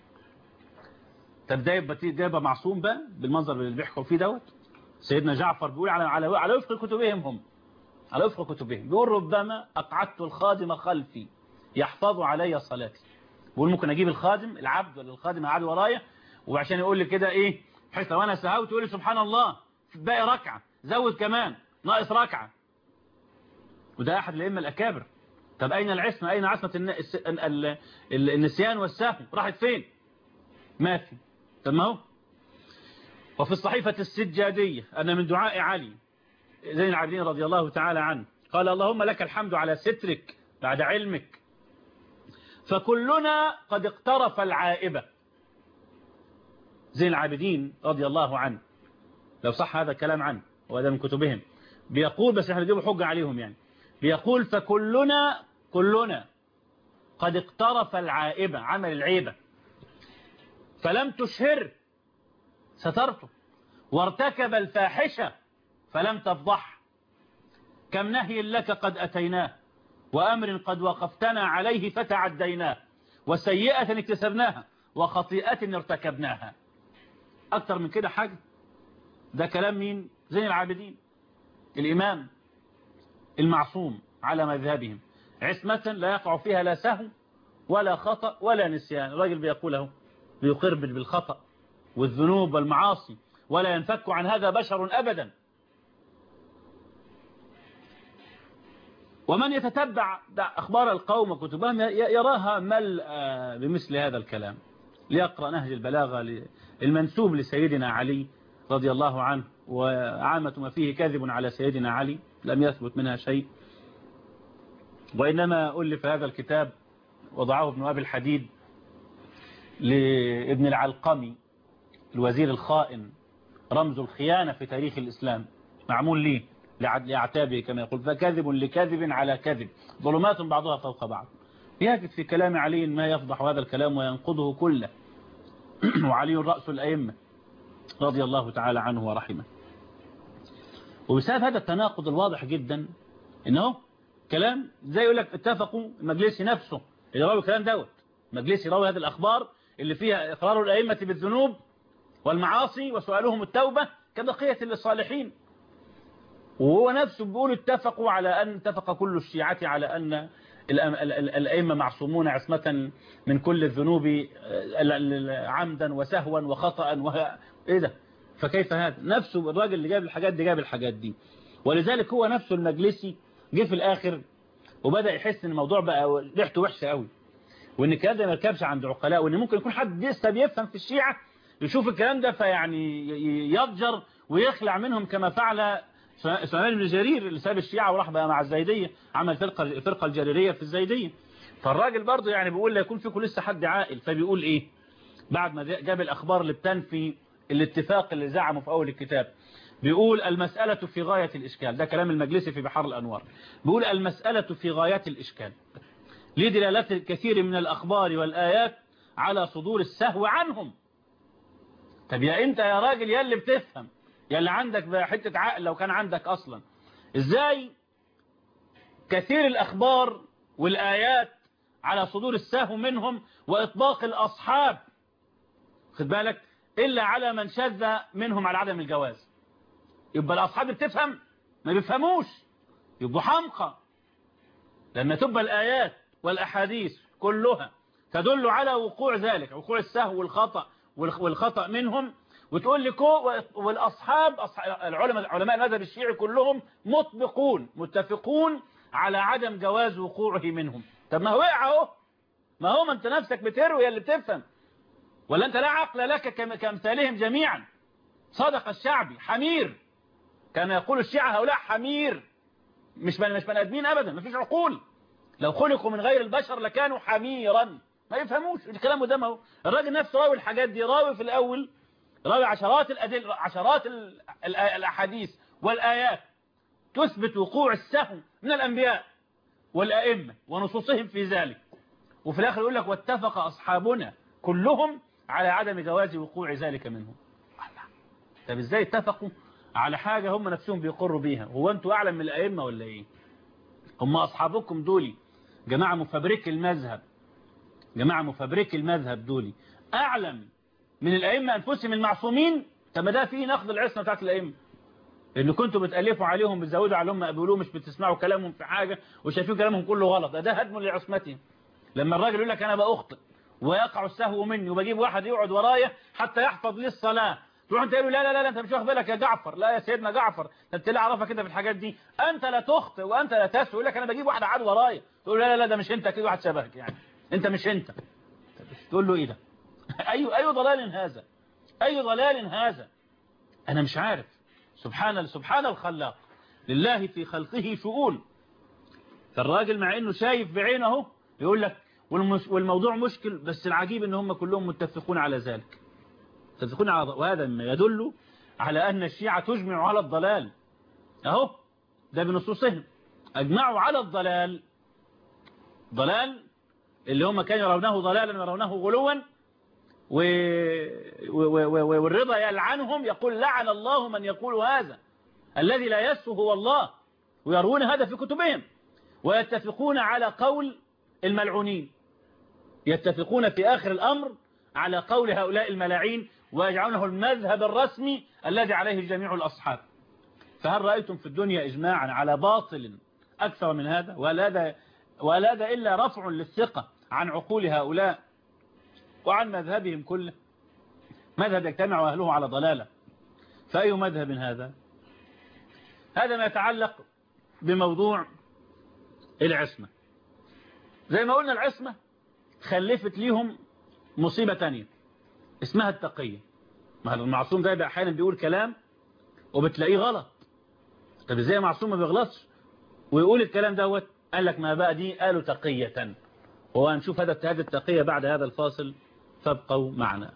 طب ده يبقى ده يبقى معصوم بقى بالمنظر اللي بيحكوا فيه دوت سيدنا جعفر بيقول على على على وفق كتبهم هم على وفق كتبهم بيقول ربما أقعدت الخادم خلفي يحفظ علي صلاتي بيقول ممكن أجيب الخادم العبد ولا الخادم قاعد ورايا وعشان يقول لي كده إيه بحيث لو أنا سهوت يقول لي سبحان الله باقي ركعة زود كمان ناقص ركعة وده أحد الأئمة الأكابر طب أين العصمة أين عصمة النسيان والسهو راحت فين ما في طب ما هو وفي الصحيفة السجادية أن من دعاء علي زين العابدين رضي الله تعالى عنه قال اللهم لك الحمد على سترك بعد علمك فكلنا قد اقترف العائبة زين العابدين رضي الله عنه لو صح هذا الكلام عنه وهذا من كتبهم بيقول بس احنا بنجيبه حجة عليهم يعني بيقول فكلنا كلنا قد اقترف العائبة عمل العيبة فلم تشهر سترته وارتكب الفاحشة فلم تفضح كم نهي لك قد أتيناه وأمر قد وقفتنا عليه فتعديناه وسيئة اكتسبناها وخطيئة ارتكبناها أكتر من كده حاجة ده كلام مين زين العابدين الإمام المعصوم على مذهبهم عصمة لا يقع فيها لا سهو ولا خطأ ولا نسيان الراجل بيقوله بيقر بالخطأ والذنوب والمعاصي ولا ينفك عن هذا بشر أبدا ومن يتتبع أخبار القوم وكتبهم يراها مل بمثل هذا الكلام ليقرأ نهج البلاغة المنسوب لسيدنا علي رضي الله عنه وعامة ما فيه كذب على سيدنا علي لم يثبت منها شيء وإنما ألف هذا الكتاب وضعه ابن أبي الحديد لابن العلقمي الوزير الخائن رمز الخيانة في تاريخ الإسلام معمول ليه لأعتابه كما يقول فكذب لكذب على كذب ظلمات بعضها فوق بعض يجد في كلام علي ما يفضح هذا الكلام وينقضه كله وعلي رأس الأئمة رضي الله تعالى عنه ورحمه وبسبب هذا التناقض الواضح جدا انه كلام زي يقول لك اتفقوا المجلسي نفسه اللي روى الكلام دوت مجلسي روى هذه الأخبار اللي فيها إقرار الأئمة بالذنوب والمعاصي وسؤالهم التوبة كبقية للصالحين وهو نفسه بيقول اتفقوا على أن اتفق كل الشيعة على أن الأئمة معصومون عصمة من كل الذنوب عمدا وسهوا وخطأ وه... إيه ده فكيف هذا نفسه الراجل اللي جاب الحاجات دي جاب الحاجات دي ولذلك هو نفسه المجلسي جه في الآخر وبدأ يحس ان الموضوع بقى ريحته وحشة قوي وان الكلام ده ما يركبش عند عقلاء وان ممكن يكون حد لسه بيفهم في الشيعة يشوف الكلام ده فيعني يضجر ويخلع منهم كما فعل سليمان بن جرير اللي ساب الشيعة وراح بقى مع الزيدية عمل فرقة الفرقة الجريرية في الزيدية فالراجل برضه يعني بيقول لا يكون فيكم لسه حد عاقل فبيقول ايه بعد ما جاب الاخبار اللي بتنفي الاتفاق اللي زعمه في اول الكتاب بيقول المسألة في غاية الإشكال ده كلام المجلسي في بحار الأنوار بيقول المسألة في غاية الإشكال لدلالات الكثير من الأخبار والآيات على صدور السهو عنهم طب يا انت يا راجل يا اللي بتفهم يا اللي عندك بقى حتة عقل لو كان عندك اصلا ازاي كثير الاخبار والايات على صدور السهو منهم واطباق الاصحاب خد بالك الا على من شذ منهم على عدم الجواز يبقى الاصحاب بتفهم ما بيفهموش يبقوا حمقى لما تبقى الايات والاحاديث كلها تدل على وقوع ذلك وقوع السهو والخطأ والخطأ منهم وتقول لي كو والأصحاب العلماء علماء المذهب الشيعي كلهم مطبقون متفقون على عدم جواز وقوعه منهم طب ما هو وقع اهو ما هو ما انت نفسك بتروي اللي بتفهم ولا انت لا عقل لك كامثالهم جميعا صدق الشعبي حمير كان يقول الشيعة هؤلاء حمير مش مش بني ادمين ابدا ما فيش عقول لو خلقوا من غير البشر لكانوا حميرا ما يفهموش الكلام ده ما هو الراجل نفسه راوي الحاجات دي راوي في الأول راوي عشرات الأدل عشرات الأحاديث والآيات تثبت وقوع السهو من الأنبياء والأئمة ونصوصهم في ذلك وفي الآخر يقول لك واتفق أصحابنا كلهم على عدم جواز وقوع ذلك منهم طب ازاي اتفقوا على حاجة هم نفسهم بيقروا بيها هو انتوا أعلم من الأئمة ولا ايه هم أصحابكم دولي جماعة مفبرك المذهب جماعة مفبرك المذهب دولي أعلم من الأئمة أنفسهم المعصومين طب ده فيه نقد العصمة بتاعت الأئمة إن كنتوا بتألفوا عليهم بتزودوا عليهم ما قبلوه مش بتسمعوا كلامهم في حاجة وشايفين كلامهم كله غلط ده هدم لعصمتهم لما الراجل يقول لك أنا بأخطئ ويقع السهو مني وبجيب واحد يقعد ورايا حتى يحفظ لي الصلاة تروح انت تقول لا لا لا انت مش واخد بالك يا جعفر لا يا سيدنا جعفر انت اللي اعرفك كده في الحاجات دي انت لا تخطئ وانت لا تسهو يقول لك انا بجيب واحد قاعد ورايا تقول لا لا لا ده مش انت كده واحد شبهك يعني انت مش انت تقول له ايه ده اي اي ضلال هذا اي ضلال هذا انا مش عارف سبحان سبحان الخلاق لله في خلقه شؤون فالراجل مع انه شايف بعينه اهو يقول لك والموضوع مشكل بس العجيب ان هم كلهم متفقون على ذلك متفقون على وهذا ما يدل على ان الشيعة تجمع على الضلال اهو ده بنصوصهم اجمعوا على الضلال ضلال اللي هم كانوا يرونه ضلالا ويرونه غلوا و... و... و... والرضا يلعنهم يقول لعن الله من يقول هذا الذي لا يسه هو الله ويرون هذا في كتبهم ويتفقون على قول الملعونين يتفقون في آخر الأمر على قول هؤلاء الملاعين ويجعلونه المذهب الرسمي الذي عليه جميع الأصحاب فهل رأيتم في الدنيا إجماعا على باطل أكثر من هذا ولا هذا ولا هذا إلا رفع للثقة عن عقول هؤلاء وعن مذهبهم كله مذهب يجتمع أهله على ضلالة فأي مذهب هذا هذا ما يتعلق بموضوع العصمة زي ما قلنا العصمة خلفت ليهم مصيبة تانية اسمها التقية ما هذا المعصوم ده أحيانا بيقول كلام وبتلاقيه غلط طب ازاي معصوم ما بيغلطش ويقول الكلام دوت قال لك ما بقى دي قالوا تقية وهنشوف هذا هذه التقية بعد هذا الفاصل فابقوا معنا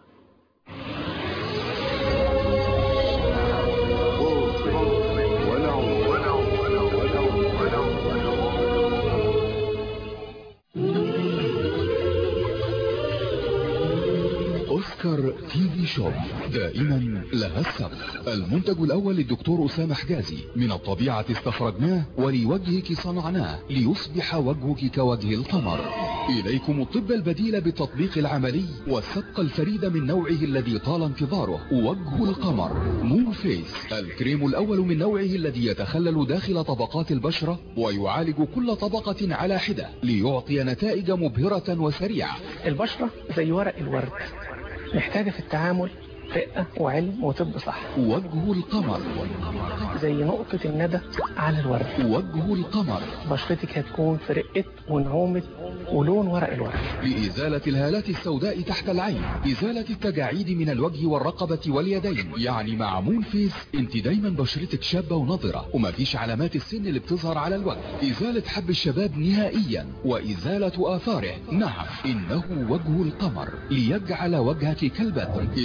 أوسكار تي في شوب دائما لها السبق المنتج الأول للدكتور أسامة حجازي من الطبيعة استخرجناه ولوجهك صنعناه ليصبح وجهك كوجه القمر إليكم الطب البديل بالتطبيق العملي والسبق الفريد من نوعه الذي طال انتظاره وجه القمر مون فيس الكريم الأول من نوعه الذي يتخلل داخل طبقات البشرة ويعالج كل طبقة على حدة ليعطي نتائج مبهرة وسريعة البشرة زي ورق الورد محتاجة في التعامل رقة وعلم وطب صح وجه القمر زي نقطة الندى على الورد وجه القمر بشرتك هتكون في رقة ونعومة ولون ورق الورد لإزالة الهالات السوداء تحت العين إزالة التجاعيد من الوجه والرقبة واليدين يعني مع مون فيس انت دايما بشرتك شابة ونضرة ومفيش علامات السن اللي بتظهر على الوجه إزالة حب الشباب نهائيا وإزالة آثاره نعم إنه وجه القمر ليجعل وجهك كالبدر إزالة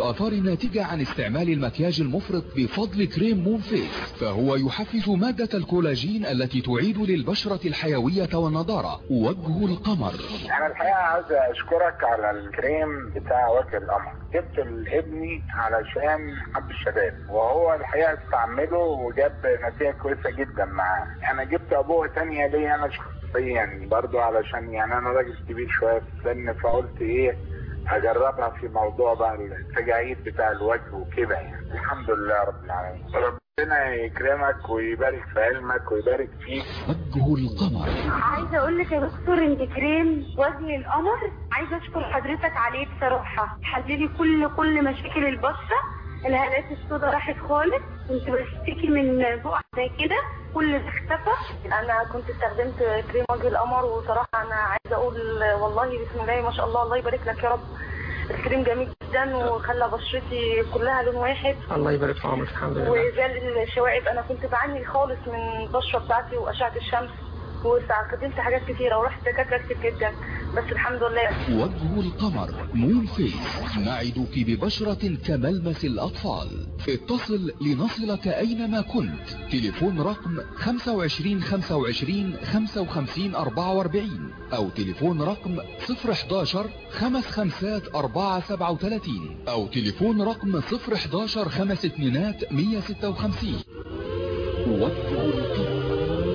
الآثار الناتجة عن استعمال المكياج المفرط بفضل كريم مون فيس فهو يحفز مادة الكولاجين التي تعيد للبشرة الحيوية والنضارة وجه القمر انا الحقيقه عايز اشكرك على الكريم بتاع وجه القمر جبت لابني علشان حب الشباب وهو الحقيقه استعمله وجاب نتيجه كويسه جدا معاه انا جبت ابوه تانية ليا انا شخصيا برضو علشان يعني انا راجل كبير شويه في السن فقلت ايه اجربها في موضوع بقى التجاعيد بتاع الوجه وكده يعني الحمد لله رب العالمين ربنا يكرمك ويبارك في علمك ويبارك فيك وجه القمر عايزه اقول لك يا دكتور انت كريم وجه القمر عايزه اشكر حضرتك عليه بصراحه حللي كل كل مشاكل البشره الهالات السوداء راحت خالص كنت بشتكي من بقع زي كده كل ده اختفى انا كنت استخدمت كريم وجه القمر وصراحه انا عايزه اقول والله بسم الله ما شاء الله الله يبارك لك يا رب الكريم جميل جدا وخلى بشرتي كلها لون واحد الله يبارك في عمرك الحمد لله وزال الشوائب انا كنت بعاني خالص من البشره بتاعتي واشعه الشمس واستخدمت حاجات كتيره ورحت دكاتره كتير جدا بس الحمد لله وجه القمر مون فيس نعدك ببشرة كملمس الأطفال اتصل لنصلك أينما كنت تليفون رقم 25 25 55 44 أو تليفون رقم 011 خمس خمسات 4 37 أو تليفون رقم 011 خمس اتنينات 156 وجه القمر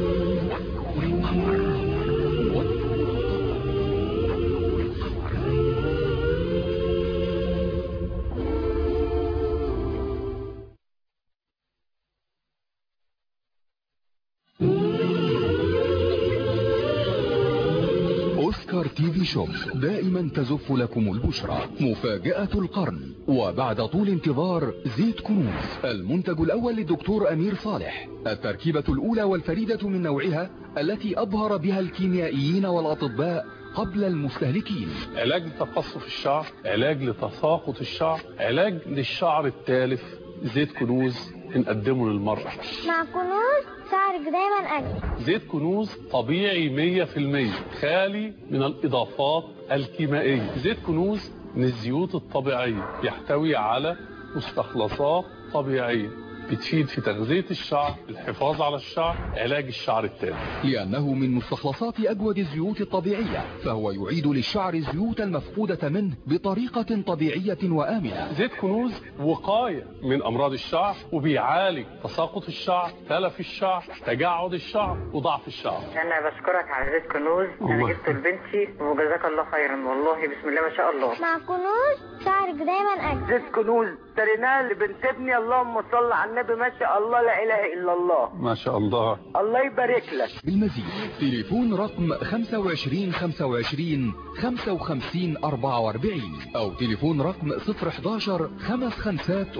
أوسكار تي في شوب دائما تزف لكم البشرى مفاجأة القرن وبعد طول انتظار زيت كنوز المنتج الأول للدكتور أمير صالح التركيبة الأولى والفريدة من نوعها التي أبهر بها الكيميائيين والأطباء قبل المستهلكين علاج لتقصف الشعر علاج لتساقط الشعر علاج للشعر التالف زيت كنوز بنقدمه للمرأة مع كنوز شعرك دايما أجمل زيت كنوز طبيعي 100% خالي من الإضافات الكيميائية زيت كنوز من الزيوت الطبيعية يحتوي على مستخلصات طبيعية بتفيد في تغذية الشعر الحفاظ على الشعر علاج الشعر التالف لأنه من مستخلصات أجود الزيوت الطبيعية فهو يعيد للشعر الزيوت المفقودة منه بطريقة طبيعية وآمنة زيت كنوز وقاية من أمراض الشعر وبيعالج تساقط الشعر تلف الشعر تجعد الشعر وضعف الشعر انا بشكرك على زيت كنوز الله. انا جبته لبنتي وجزاك الله خيرا والله بسم الله ما شاء الله مع كنوز شعرك دايما أجمل زيت كنوز اشتريناه لبنت ابني اللهم صل على النبي ما شاء الله لا اله الا الله ما شاء الله الله يبارك لك بالمزيد تليفون رقم 25 25 55 44 أو تليفون رقم 011 خمس خمسات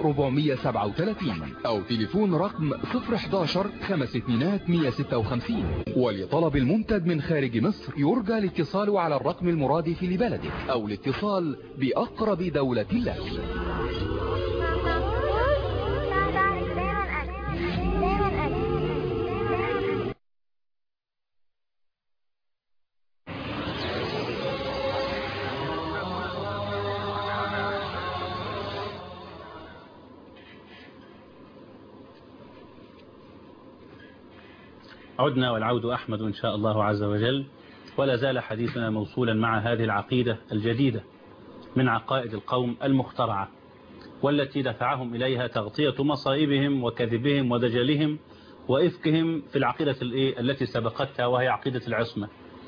437 أو تليفون رقم 011 خمس اتنينات 156 ولطلب المنتج من خارج مصر يرجى الاتصال على الرقم المرادف لبلدك أو الاتصال بأقرب دولة لك مع كنوز شعرك دايما أجمل دايما أجمل عدنا والعود أحمد إن شاء الله عز وجل ولا زال حديثنا موصولا مع هذه العقيدة الجديدة من عقائد القوم المخترعة والتي دفعهم إليها تغطية مصائبهم وكذبهم ودجلهم وإفكهم في العقيدة الإيه؟ التي سبقتها وهي عقيدة العصمة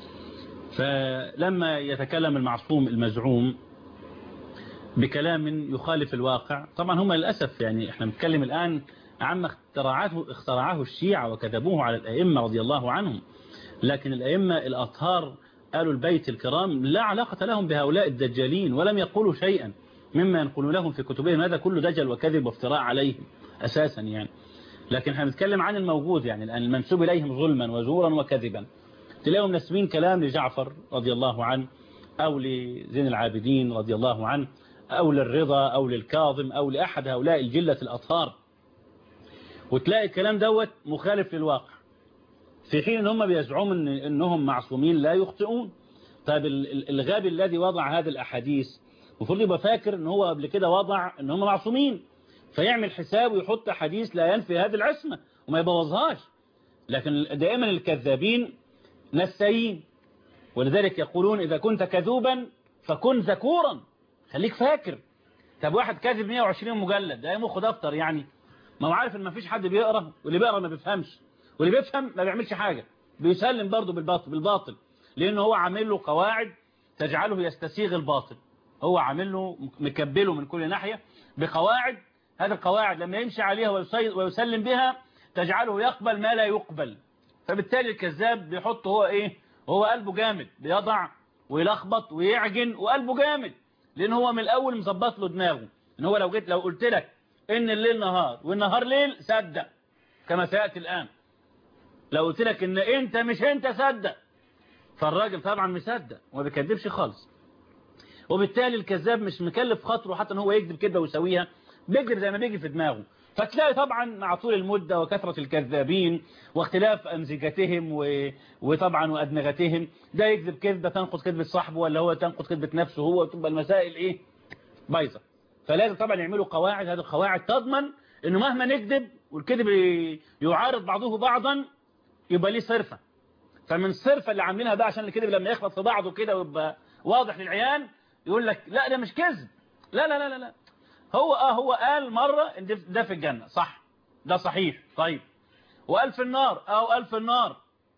فلما يتكلم المعصوم المزعوم بكلام يخالف الواقع طبعا هم للأسف يعني احنا بنتكلم الآن عما اخترعته اخترعه الشيعة وكذبوه على الأئمة رضي الله عنهم لكن الأئمة الأطهار قالوا البيت الكرام لا علاقة لهم بهؤلاء الدجالين ولم يقولوا شيئا مما ينقلون لهم في كتبهم هذا كله دجل وكذب وافتراء عليهم أساسا يعني لكن احنا بنتكلم عن الموجود يعني الآن المنسوب إليهم ظلما وزورا وكذبا تلاقيهم نسبين كلام لجعفر رضي الله عنه أو لزين العابدين رضي الله عنه أو للرضا أو للكاظم أو لأحد هؤلاء الجلة الأطهار وتلاقي الكلام دوت مخالف للواقع في حين ان هم بيزعموا إن انهم معصومين لا يخطئون طيب ال- ال- الغبي الذي وضع هذه الاحاديث المفروض يبقى فاكر ان هو قبل كده وضع ان هم معصومين فيعمل حساب ويحط حديث لا ينفي هذه العصمة وما يبوظهاش لكن دائما الكذابين نسيين ولذلك يقولون إذا كنت كذوبا فكن ذكورا خليك فاكر طب واحد كاتب 120 مجلد ده مخه دفتر يعني ما هو عارف ان ما فيش حد بيقرا واللي بيقرا ما بيفهمش واللي بيفهم ما بيعملش حاجة بيسلم برضه بالباطل بالباطل لانه هو عامل له قواعد تجعله يستسيغ الباطل هو عامل له مكبله من كل ناحية بقواعد هذه القواعد لما يمشي عليها ويسلم بها تجعله يقبل ما لا يقبل فبالتالي الكذاب بيحط هو ايه هو قلبه جامد بيضع ويلخبط ويعجن وقلبه جامد لان هو من الاول مظبط له دماغه ان هو لو جيت لو قلت لك ان الليل نهار والنهار ليل صدق كما سياتي الان لو قلت لك ان انت مش انت صدق فالراجل طبعا مصدق وما بيكذبش خالص وبالتالي الكذاب مش مكلف خاطره حتى ان هو يكذب كده ويسويها بيكذب زي ما بيجي في دماغه فتلاقي طبعا مع طول المدة وكثرة الكذابين واختلاف أمزجتهم و... وطبعا وأدمغتهم ده يكذب كذبة تنقض كذبة صاحبه ولا هو تنقض كذبة نفسه هو تبقى المسائل إيه بايظة فلازم طبعا يعملوا قواعد هذه القواعد تضمن إنه مهما نكذب والكذب يعارض بعضه بعضا يبقى ليه صرفة فمن الصرفة اللي عاملينها بقى عشان الكذب لما يخلط في بعضه كده ويبقى واضح للعيان يقول لك لا ده مش كذب لا لا لا لا, لا. هو اه هو قال مرة ان ده في الجنة صح ده صحيح طيب وقال في النار اه وقال في النار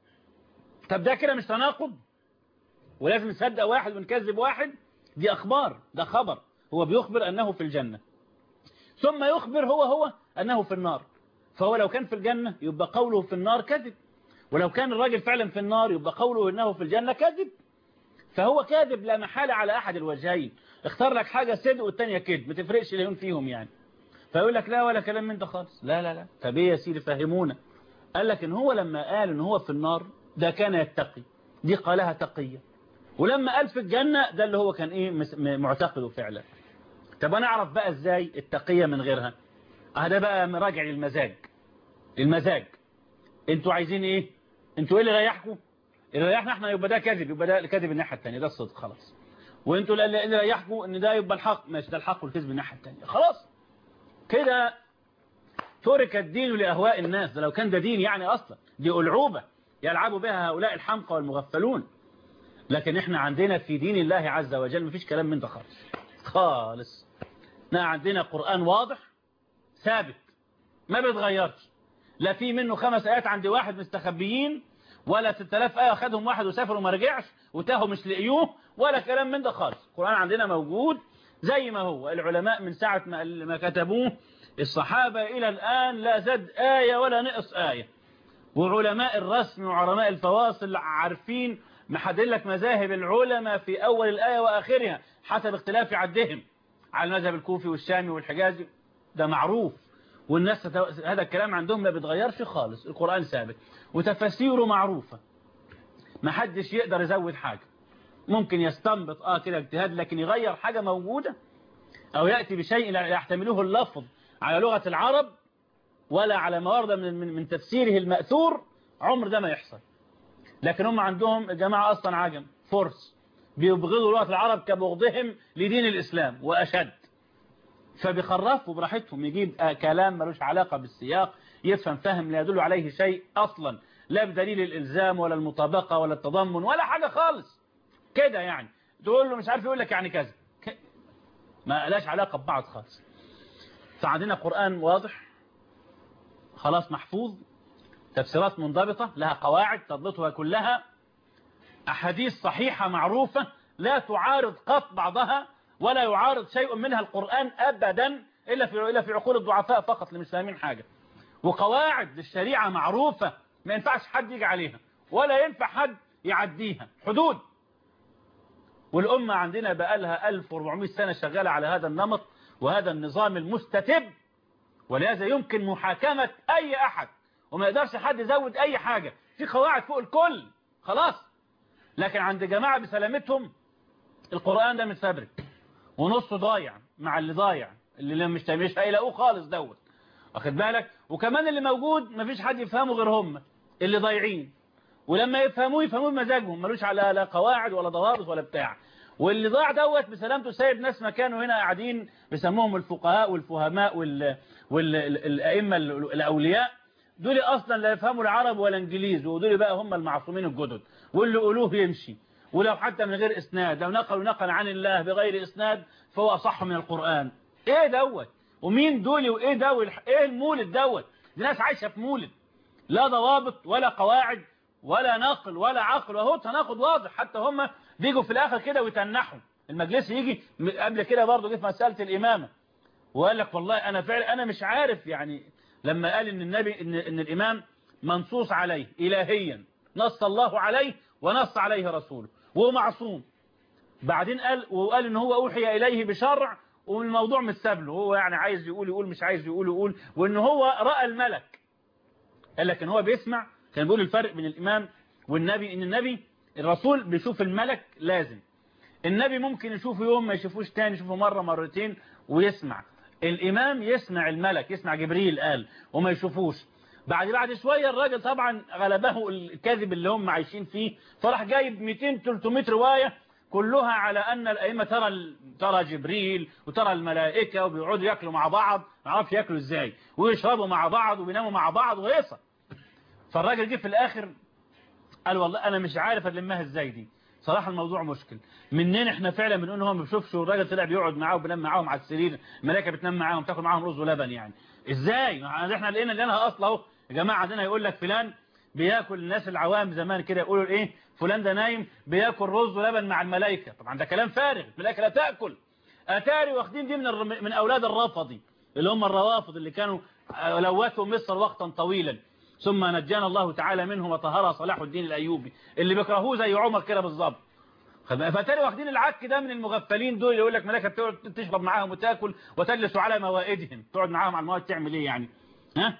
طب ده كده مش تناقض ولازم نصدق واحد ونكذب واحد دي اخبار ده خبر هو بيخبر انه في الجنة ثم يخبر هو هو انه في النار فهو لو كان في الجنة يبقى قوله في النار كذب ولو كان الراجل فعلا في النار يبقى قوله انه في الجنة كذب فهو كاذب لا محالة على احد الوجهين اختار لك حاجة صدق والتانية كذب ما تفرقش ليهم فيهم يعني فيقول لك لا ولا كلام من ده خالص لا لا لا طب ايه يا سيدي فهمونا قال لك ان هو لما قال ان هو في النار ده كان يتقي دي قالها تقية ولما قال في الجنة ده اللي هو كان ايه معتقده فعلا طب انا اعرف بقى ازاي التقية من غيرها هذا بقى مراجع للمزاج المزاج انتوا عايزين ايه انتوا ايه اللي ريحكم اللي ريحنا احنا يبقى ده كذب يبقى ده كذب الناحية الثانية ده الصدق خلاص وانتوا اللي ريحكم ان ده يبقى الحق ماشي ده الحق والكذب الناحية الثانية خلاص كده ترك الدين لأهواء الناس ده لو كان ده دين يعني أصلا دي ألعوبة يلعب بها هؤلاء الحمقى والمغفلون لكن احنا عندنا في دين الله عز وجل مفيش كلام من ده خالص خالص احنا عندنا قرآن واضح ثابت ما بيتغيرش لا في منه خمس آيات عند واحد مستخبيين ولا 6000 آية أخذهم واحد وسافر وما رجعش وتاهوا مش لقيوه ولا كلام من ده خالص القرآن عندنا موجود زي ما هو العلماء من ساعة ما ما كتبوه الصحابة إلى الآن لا زاد آية ولا نقص آية وعلماء الرسم وعلماء الفواصل عارفين محدد لك مذاهب العلماء في أول الآية وآخرها حسب اختلاف عدهم على المذهب الكوفي والشامي والحجازي ده معروف والناس هذا الكلام عندهم ما بيتغيرش خالص القرآن ثابت وتفاسيره معروفة ما حدش يقدر يزود حاجة ممكن يستنبط اه كده اجتهاد لكن يغير حاجة موجودة او يأتي بشيء لا يحتمله اللفظ على لغة العرب ولا على ما ورد من, من, من تفسيره المأثور عمر ده ما يحصل لكن هم عندهم الجماعة أصلا عجم فرس بيبغضوا لغة العرب كبغضهم لدين الإسلام وأشد فبيخرفوا براحتهم يجيب كلام ملوش علاقة بالسياق يفهم فهم لا يدل عليه شيء أصلا لا بدليل الإلزام ولا المطابقة ولا التضمن ولا حاجة خالص كده يعني تقول له مش عارف يقول لك يعني كذا ما لاش علاقة ببعض خالص فعندنا قرآن واضح خلاص محفوظ تفسيرات منضبطة لها قواعد تضبطها كلها أحاديث صحيحة معروفة لا تعارض قط بعضها ولا يعارض شيء منها القرآن أبدا إلا في إلا في عقول الضعفاء فقط اللي مش فاهمين حاجة وقواعد للشريعة معروفة ما ينفعش حد يجي عليها ولا ينفع حد يعديها حدود والأمة عندنا بقالها 1400 سنة شغالة على هذا النمط وهذا النظام المستتب ولهذا يمكن محاكمة أي أحد وما يقدرش حد يزود أي حاجة في قواعد فوق الكل خلاص لكن عند جماعة بسلامتهم القرآن ده متفبرك ونصه ضايع مع اللي ضايع اللي مش مش هيلاقوه خالص دوت واخد بالك وكمان اللي موجود مفيش حد يفهمه غير هم اللي ضايعين ولما يفهموه يفهموه بمزاجهم ملوش على لا قواعد ولا ضوابط ولا بتاع واللي ضاع دوت بسلامته سايب ناس مكانه هنا قاعدين بيسموهم الفقهاء والفهماء وال والأئمة الأولياء دول أصلا لا يفهموا العرب ولا انجليز ودول بقى هم المعصومين الجدد واللي قولوه يمشي ولو حتى من غير إسناد لو نقلوا نقل عن الله بغير إسناد فهو أصح من القرآن إيه دوت ومين دول وإيه ده إيه المولد دوت دي ناس عايشة في مولد لا ضوابط ولا قواعد ولا نقل ولا عقل وهو تناقض واضح حتى هم بيجوا في الآخر كده ويتنحوا المجلس يجي قبل كده برضه جه في مسألة الإمامة وقال لك والله أنا فعلا أنا مش عارف يعني لما قال إن النبي إن, إن الإمام منصوص عليه إلهيا نص الله عليه ونص عليه رسوله وهو معصوم بعدين قال وقال إن هو أوحي إليه بشرع والموضوع متساب له هو يعني عايز يقول يقول مش عايز يقول يقول وإن هو رأى الملك قال لك إن هو بيسمع كان بيقول الفرق بين الإمام والنبي إن النبي الرسول بيشوف الملك لازم النبي ممكن يشوفه يوم ما يشوفوش تاني يشوفه مرة مرتين ويسمع الإمام يسمع الملك يسمع جبريل قال وما يشوفوش بعد بعد شوية الراجل طبعا غلبه الكذب اللي هم عايشين فيه فراح جايب 200 300 رواية كلها على أن الأئمة ترى ترى جبريل وترى الملائكة وبيقعدوا ياكلوا مع بعض ما اعرفش ياكلوا ازاي ويشربوا مع بعض وبيناموا مع بعض وهيصة فالراجل جه في الآخر قال والله أنا مش عارف ألمها ازاي دي صراحة الموضوع مشكل منين احنا فعلا بنقول هو ما بيشوفش والراجل طلع بيقعد معاه وبينام معاهم على السرير الملائكه بتنام معاهم تاكل معاهم رز ولبن يعني ازاي احنا لقينا لنا اصل اهو يا جماعه عندنا يقول لك فلان بياكل الناس العوام زمان كده يقولوا ايه فلان ده نايم بياكل رز ولبن مع الملائكه طبعا ده كلام فارغ الملائكه لا تاكل اتاري واخدين دي من الر... من اولاد الرافضي اللي هم الروافض اللي كانوا لوثوا مصر وقتا طويلا ثم نجانا الله تعالى منهم وطهرها صلاح الدين الايوبي اللي بيكرهوه زي عمر كده بالظبط فتاري واخدين العك ده من المغفلين دول يقول لك ملائكه بتقعد تشرب معاهم وتاكل وتجلس على موائدهم تقعد معاهم على الموائد تعمل ايه يعني ها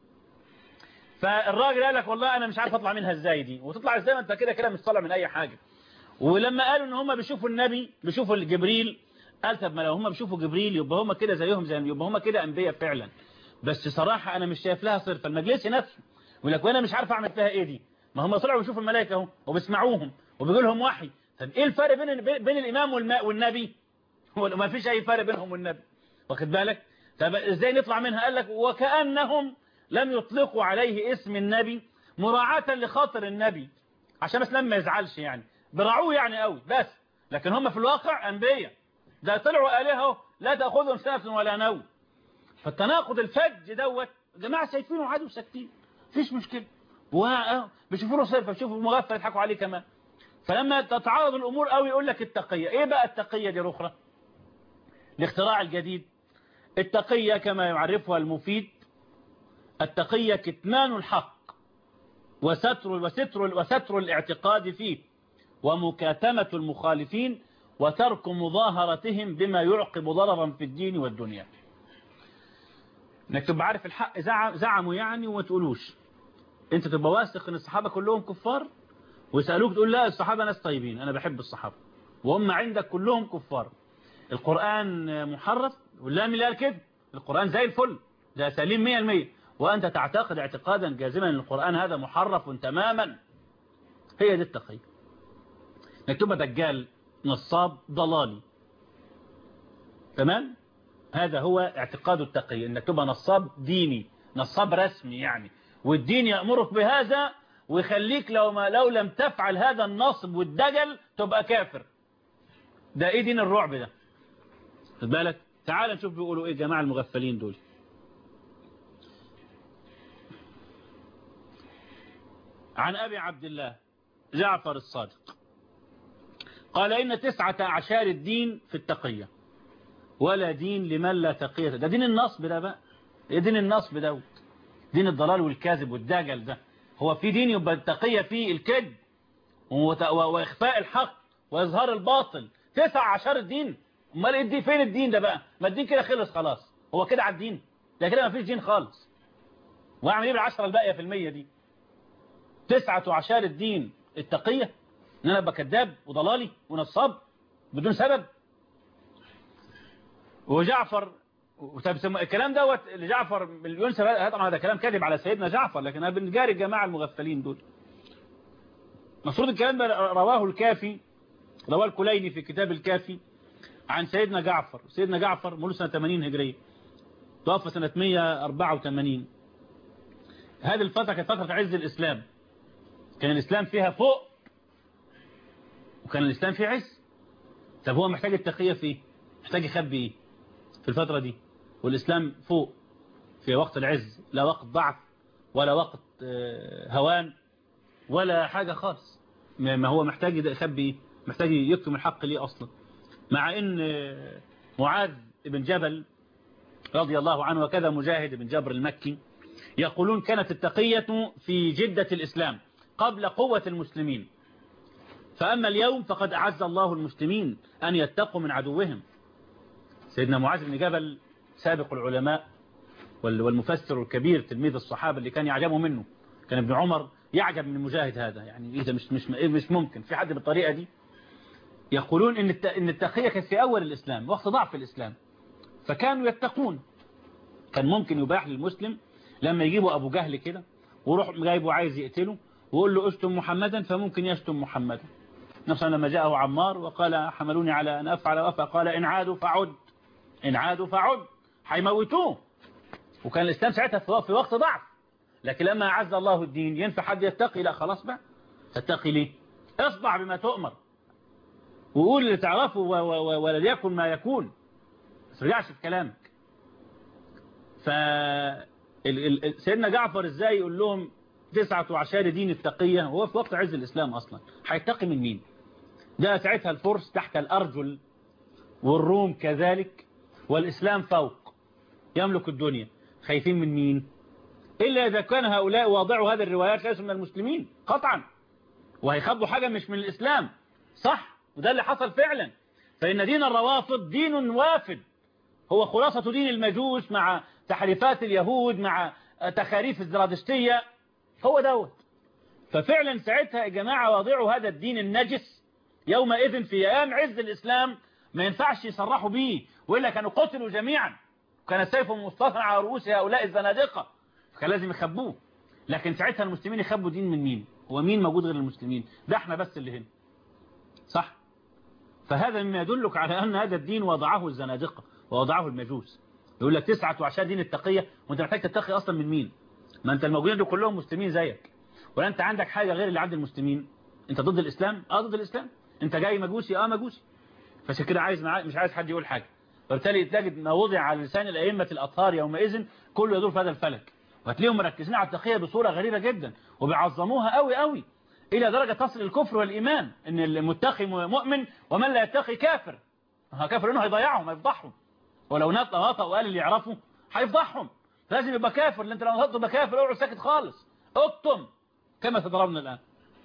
فالراجل قال لك والله انا مش عارف اطلع منها ازاي دي وتطلع ازاي ما انت كده كده مش طالع من اي حاجه ولما قالوا ان هم بيشوفوا النبي بيشوفوا جبريل قال طب ما لو هم بيشوفوا جبريل يبقى هم كده زيهم زي يبقى هم كده انبياء فعلا بس صراحه انا مش شايف لها صرف المجلس نفسه يقول لك وانا مش عارف اعمل فيها ايه دي ما هم طلعوا بيشوفوا الملائكه اهو وبيسمعوهم وبيقول لهم وحي طب ايه الفرق بين بين الامام والماء والنبي هو ما فيش اي فرق بينهم والنبي واخد بالك طب ازاي نطلع منها قال لك وكانهم لم يطلقوا عليه اسم النبي مراعاة لخاطر النبي عشان بس لما يزعلش يعني براعوه يعني قوي بس لكن هم في الواقع انبياء ده طلعوا الهه لا تاخذهم سنه ولا نوم فالتناقض الفج دوت جماعه شايفينه عادي وساكتين مفيش مشكله بيشوفوا له صرف بيشوفوا مغفل يضحكوا عليه كمان فلما تتعارض الأمور قوي يقول لك التقية إيه بقى التقية دي رخرة الاختراع الجديد التقية كما يعرفها المفيد التقية كتمان الحق وستر وستر وستر الاعتقاد فيه ومكاتمة المخالفين وترك مظاهرتهم بما يعقب ضررا في الدين والدنيا انك تبقى عارف الحق زعموا يعني وما تقولوش انت تبقى واثق ان الصحابة كلهم كفار ويسألوك تقول لا الصحابة ناس طيبين أنا بحب الصحابة وهم عندك كلهم كفار القرآن محرف ولا من اللي قال كده القرآن زي الفل ده سليم مية المية وأنت تعتقد اعتقادا جازما أن القرآن هذا محرف تماما هي دي التقية انك تبقى دجال نصاب ضلالي تمام هذا هو اعتقاد التقي انك تبقى نصاب ديني نصاب رسمي يعني والدين يأمرك بهذا ويخليك لو ما لو لم تفعل هذا النصب والدجل تبقى كافر ده ايه دين الرعب ده خد بالك تعال نشوف بيقولوا ايه جماعه المغفلين دول عن ابي عبد الله جعفر الصادق قال ان تسعة اعشار الدين في التقية ولا دين لمن لا تقية ده دين النصب ده بقى ايه دين النصب ده دين الضلال والكاذب والدجل ده هو في دين يبقى التقية فيه الكذب وإخفاء الحق وإظهار الباطل تسع عشر الدين امال ايه الدين فين الدين ده بقى ما الدين كده خلص خلاص هو كده على الدين ده كده ما فيش دين خالص واعمل ايه بالعشرة الباقية في المية دي تسعة عشر الدين التقية ان انا ابقى كذاب وضلالي ونصاب بدون سبب وجعفر الكلام دوت لجعفر ينسب طبعا هذا كلام كذب على سيدنا جعفر لكن انا بنجاري الجماعه المغفلين دول المفروض الكلام ده رواه الكافي رواه الكليني في كتاب الكافي عن سيدنا جعفر سيدنا جعفر مولود سنة 80 هجرية توفى سنة 184 هذه الفترة كانت فترة عز الإسلام كان الإسلام فيها فوق وكان الإسلام فيه عز طب هو محتاج التقية فيه محتاج يخبي ايه في الفترة دي والإسلام فوق في وقت العز لا وقت ضعف ولا وقت آه، هوان ولا حاجة خالص ما ما هو محتاج يخبي ايه محتاج يكتم الحق ليه أصلا مع ان آه، معاذ بن جبل رضي الله عنه وكذا مجاهد بن جبر المكي يقولون كانت التقية في جدة الإسلام قبل قوة المسلمين فأما اليوم فقد أعز الله المسلمين أن يتقوا من عدوهم سيدنا معاذ بن جبل سابق العلماء وال- والمفسر الكبير تلميذ الصحابة اللي كان يعجبه منه كان ابن عمر يعجب من المجاهد هذا يعني إذا مش مش مش ممكن في حد بالطريقة دي يقولون إن الت- إن التقية كانت في أول الإسلام وقت ضعف الإسلام فكانوا يتقون كان ممكن يباح للمسلم لما يجيبوا أبو جهل كده ويروح جايبه عايز يقتله ويقول له اشتم محمدا فممكن يشتم محمدا نفسا لما جاءه عمار وقال حملوني على أن أفعل وأفعل قال إن عادوا فعد إن عادوا فعد هيموتوه وكان الإسلام ساعتها في في وقت ضعف لكن لما أعز الله الدين ينفع حد يتقي لا خلاص بقى تتقي ليه اصدع بما تؤمر وقول اللي تعرفه و- و- و- وليكن ما يكون ما ترجعش في كلامك ف ال- ال- سيدنا جعفر ازاي يقول لهم تسعة وعشر دين التقية وهو في وقت عز الإسلام أصلا هيتقي من مين ده ساعتها الفرس تحت الأرجل والروم كذلك والإسلام فوق يملك الدنيا خايفين من مين إلا إذا كان هؤلاء واضعوا هذه الروايات ليسوا من المسلمين قطعا وهيخبوا حاجة مش من الإسلام صح وده اللي حصل فعلا فإن دين الروافض دين وافد هو خلاصة دين المجوس مع تحريفات اليهود مع تخاريف الزرادشتية هو دوت ففعلا ساعتها يا جماعة واضعوا هذا الدين النجس يومئذ في أيام عز الإسلام ما ينفعش يصرحوا به وإلا كانوا قتلوا جميعا كان سيفهم مصطفى على رؤوس هؤلاء الزنادقة فكان لازم يخبوه لكن ساعتها المسلمين يخبوا دين من مين هو مين موجود غير المسلمين ده احنا بس اللي هنا صح فهذا مما يدلك على أن هذا الدين وضعه الزنادقة ووضعه المجوس يقول لك تسعة وعشان دين التقية وانت محتاج تتقي أصلا من مين ما انت الموجودين دول كلهم مسلمين زيك ولا انت عندك حاجة غير اللي عند المسلمين انت ضد الإسلام اه ضد الإسلام انت جاي مجوسي اه مجوسي فعشان كده عايز معا... مش عايز حد يقول حاجة وبالتالي تجد ما وضع على لسان الأئمة الأطهار يومئذ كله يدور في هذا الفلك وهتلاقيهم مركزين على التقية بصورة غريبة جدا وبيعظموها قوي قوي إلى درجة تصل الكفر والإيمان إن المتقي مؤمن ومن لا يتقي كافر ها كافر إنه هيضيعهم هيفضحهم ولو نطق نطق وقال اللي يعرفه هيفضحهم لازم يبقى كافر لأن انت لو نطق يبقى كافر اوعوا ساكت خالص اكتم كما تضربنا الآن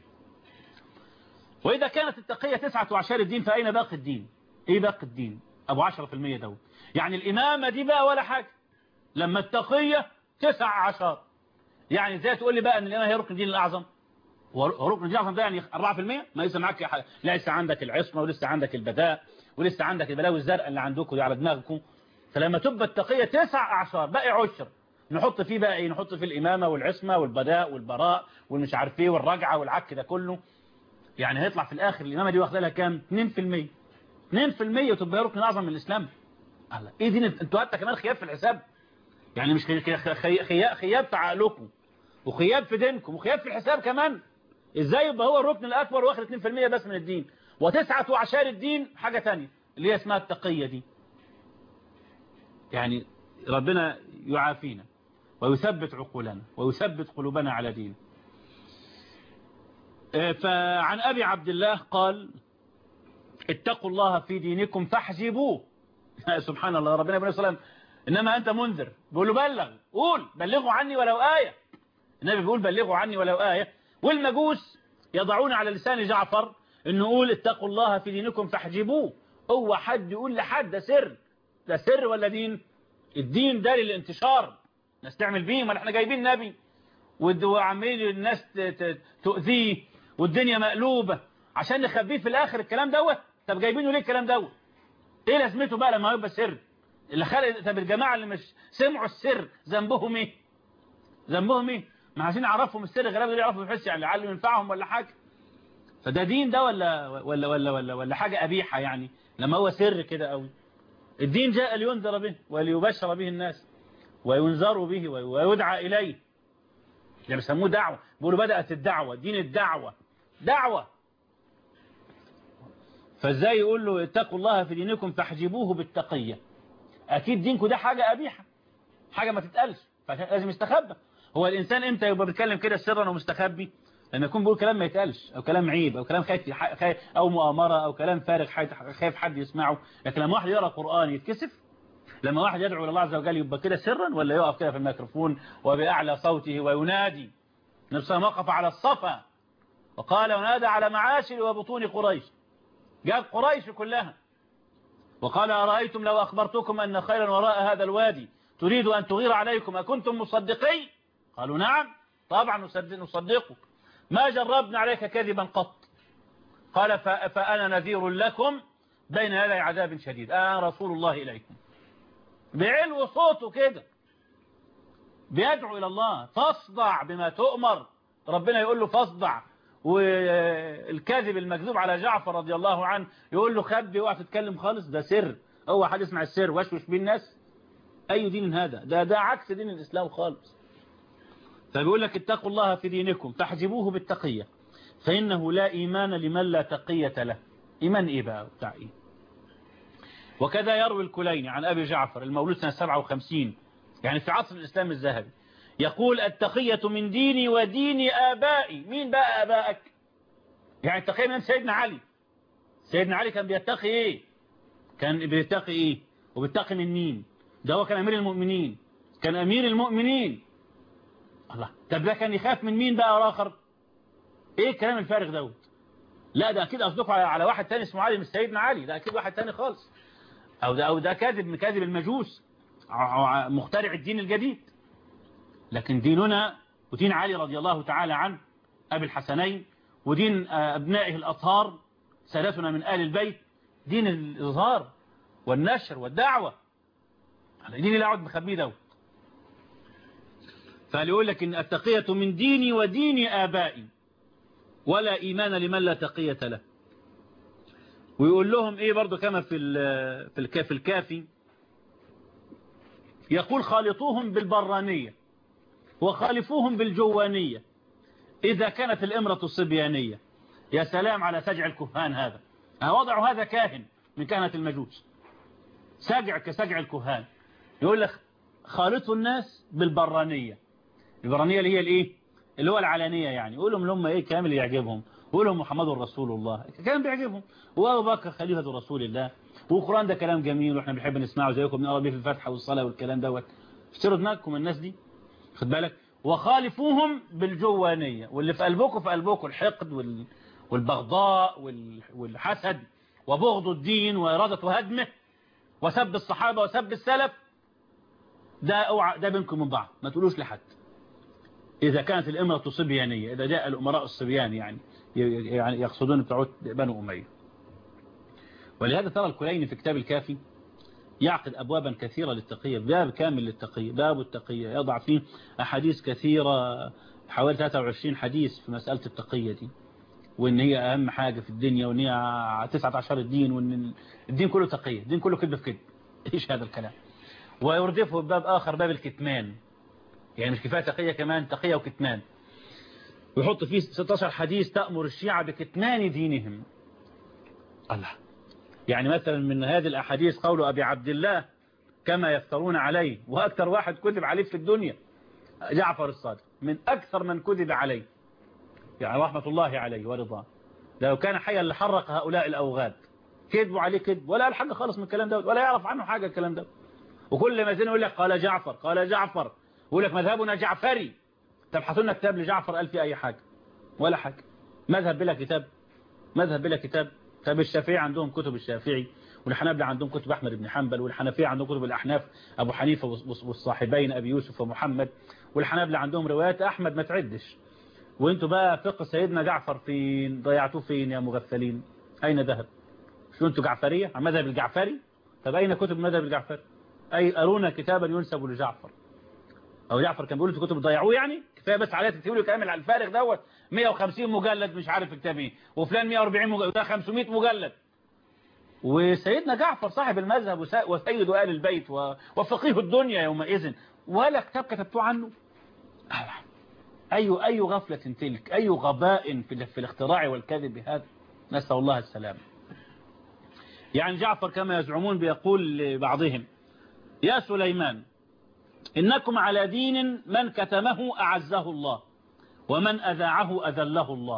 وإذا كانت التقية تسعة وعشر الدين فأين باقي الدين إيه باقي الدين أبو عشرة في المية دول يعني الإمامة دي بقى ولا حاجة لما التقية تسع عشر يعني ازاي تقول لي بقى ان الإمامة هي ركن الدين الأعظم وركن الدين الأعظم ده يعني 4% ما لسه معاك حاجة. لسه عندك العصمة ولسه عندك البداء ولسه عندك البلاوي الزرقاء اللي عندكم دي على دماغكم فلما تبقى التقية تسع أعشار باقي عشر نحط فيه بقى ايه نحط فيه الإمامة والعصمة والبداء والبراء والمش عارف ايه والرجعة والعك ده كله يعني هيطلع في الآخر الإمامة دي واخده لها كام 2% 2% وتبقى ركن أعظم من الإسلام الله ايه دي انتوا حتى كمان خياب في الحساب يعني مش خياب خياب في عقلكم وخياب في دينكم وخياب في الحساب كمان ازاي يبقى هو الركن الأكبر واخد 2% بس من الدين وتسعة وعشار الدين حاجة تانية اللي هي اسمها التقية دي يعني ربنا يعافينا ويثبت عقولنا ويثبت قلوبنا على دينه فعن أبي عبد الله قال اتقوا الله في دينكم فاحجبوه سبحان الله ربنا يقول صلى إنما أنت منذر بيقول له بلغ قول بلغوا عني ولو آية النبي بيقول بلغوا عني ولو آية والمجوس يضعون على لسان جعفر انه يقول اتقوا الله في دينكم فاحجبوه هو حد يقول لحد ده سر ده سر ولا دين الدين ده للانتشار الناس تعمل بيه ما احنا جايبين نبي وعاملين الناس تؤذيه والدنيا مقلوبة عشان نخبيه في الاخر الكلام دوت طب جايبينه ليه الكلام دوت ايه لازمته بقى لما يبقى سر اللي خلق طب الجماعة اللي مش سمعوا السر ذنبهم ايه ذنبهم ايه ما عايزين يعرفهم السر غالبا دول يعرفوا بحس يعني لعله ينفعهم ولا حاجة فده دين ده ولا ولا ولا ولا, ولا حاجة قبيحة يعني لما هو سر كده قوي الدين جاء لينذر به وليبشر به الناس وينذروا به ويدعى إليه يعني بيسموه دعوة بيقولوا بدأت الدعوة دين الدعوة دعوة فازاي يقول له اتقوا الله في دينكم فاحجبوه بالتقية أكيد دينكم ده حاجة قبيحة حاجة ما تتقالش فعشان لازم يستخبى هو الإنسان إمتى يبقى بيتكلم كده سرا ومستخبي لما يكون بيقول كلام ما يتقالش أو كلام عيب أو كلام خايف خايف أو مؤامرة أو كلام فارغ خايف حد يسمعه لكن لما واحد يقرأ قرآن يتكسف لما واحد يدعو إلى الله عز وجل يبقى كده سرا ولا يقف كده في الميكروفون وبأعلى صوته وينادي نفسه وقف على الصفا وقال ونادى على معاشر وبطون قريش جاب قريش كلها وقال أرأيتم لو أخبرتكم أن خيرا وراء هذا الوادي تريد أن تغير عليكم أكنتم مصدقي قالوا نعم طبعا نصدق نصدقك ما جربنا عليك كذبا قط قال فأنا نذير لكم بين يدي عذاب شديد أنا رسول الله إليكم بعلو صوته كده بيدعو إلى الله فاصدع بما تؤمر ربنا يقول له فاصدع والكاذب المكذوب على جعفر رضي الله عنه يقول له خبي اوعى تتكلم خالص ده سر هو حد يسمع السر وشوش بيه الناس أي دين هذا ده ده عكس دين الإسلام خالص فبيقول لك اتقوا الله في دينكم فاحجبوه بالتقية فإنه لا إيمان لمن لا تقية له إيمان إيه بقى بتاع إيه وكذا يروي الكليني عن أبي جعفر المولود سنة 57 يعني في عصر الإسلام الذهبي يقول التقية من ديني ودين آبائي مين بقى آبائك يعني التقية من سيدنا علي سيدنا علي كان بيتقي إيه كان بيتقي إيه وبيتقي من مين ده هو كان أمير المؤمنين كان أمير المؤمنين الله طب ده كان يخاف من مين بقى آخر إيه الكلام الفارغ دوت لا ده أكيد أصدقوا على واحد تاني اسمه علي مش سيدنا علي ده أكيد واحد تاني خالص أو ده, أو ده كاذب من كاذب المجوس مخترع الدين الجديد لكن ديننا ودين علي رضي الله تعالى عنه أبي الحسنين ودين أبنائه الأطهار سادتنا من آل البيت دين الإظهار والنشر والدعوة دين اللي أقعد مخبيه دوت فليقول لك إن التقية من ديني ودين آبائي ولا إيمان لمن لا تقية له ويقول لهم إيه برضو كما في في الكافي الكافي يقول خالطوهم بالبرانية وخالفوهم بالجوانية إذا كانت الإمرة الصبيانية يا سلام على سجع الكهان هذا وضعوا هذا كاهن من كهنة المجوس سجع كسجع الكهان يقول لك خالطوا الناس بالبرانية البرانية اللي هي الايه اللي هو العلانية يعني يقول لهم هم ايه كامل يعجبهم يقول لهم محمد رسول الله كلام بيعجبهم وابو بكر خليفة رسول الله والقرآن ده كلام جميل واحنا بنحب نسمعه زيكم نقرا بيه في الفاتحة والصلاة والكلام دوت اشتروا دماغكم الناس دي خد بالك وخالفوهم بالجوانية واللي في قلبكم في قلبكم الحقد وال... والبغضاء وال... والحسد وبغض الدين وإرادة هدمه وسب الصحابة وسب السلف ده أوع... ده بينكم من بعض ما تقولوش لحد إذا كانت الإمرة صبيانية إذا جاء الأمراء الصبيان يعني يعني يقصدون بتوع بنو أمية ولهذا ترى الكليني في كتاب الكافي يعقد أبوابا كثيرة للتقية باب كامل للتقية باب التقية يضع فيه أحاديث كثيرة حوالي 23 حديث في مسألة التقية دي وإن هي أهم حاجة في الدنيا وإن هي 19 الدين وإن الدين كله تقية الدين كله كذب في كذب إيش هذا الكلام ويردفه بباب آخر باب الكتمان يعني مش كفاية تقية كمان تقية وكتمان ويحط فيه 16 حديث تأمر الشيعة بكتمان دينهم الله يعني مثلا من هذه الأحاديث قول أبي عبد الله كما يفترون عليه وأكثر واحد كذب عليه في الدنيا جعفر الصادق من أكثر من كذب عليه يعني رحمة الله عليه ورضاه لو كان حيا لحرق هؤلاء الأوغاد كذبوا عليه كذب ولا حاجة خالص من الكلام ده ولا يعرف عنه حاجة الكلام ده وكل ما زين يقول لك قال جعفر قال جعفر يقول لك مذهبنا جعفري تبحثوا لنا كتاب لجعفر قال فيه أي حاجة ولا حاجة مذهب بلا كتاب مذهب بلا كتاب طب الشافعي عندهم كتب الشافعي والحنابلة عندهم كتب أحمد بن حنبل والحنفية عندهم كتب الأحناف أبو حنيفة والصاحبين أبي يوسف ومحمد والحنابلة عندهم روايات أحمد ما تعدش وانتوا بقى فقه سيدنا جعفر فين ضيعتوه فين يا مغفلين أين ذهب شو انتوا جعفرية عن مذهب الجعفري طب أين كتب مذهب الجعفري أي أرونا كتابا ينسب لجعفر أو جعفر كان بيقول في كتب ضيعوه يعني كفاية بس عليها تكتبوا له كامل على الفارغ دوت 150 مجلد مش عارف كتاب ايه وفلان 140 مجلد وده 500 مجلد وسيدنا جعفر صاحب المذهب وس- وسيد آل البيت و- وفقيه الدنيا يومئذ ولا كتاب كتبتوه عنه أي أي غفلة تلك أي غباء في, في الاختراع والكذب هذا نسأل الله السلامة يعني جعفر كما يزعمون بيقول لبعضهم يا سليمان إنكم على دين من كتمه أعزه الله ومن أذاعه أذله الله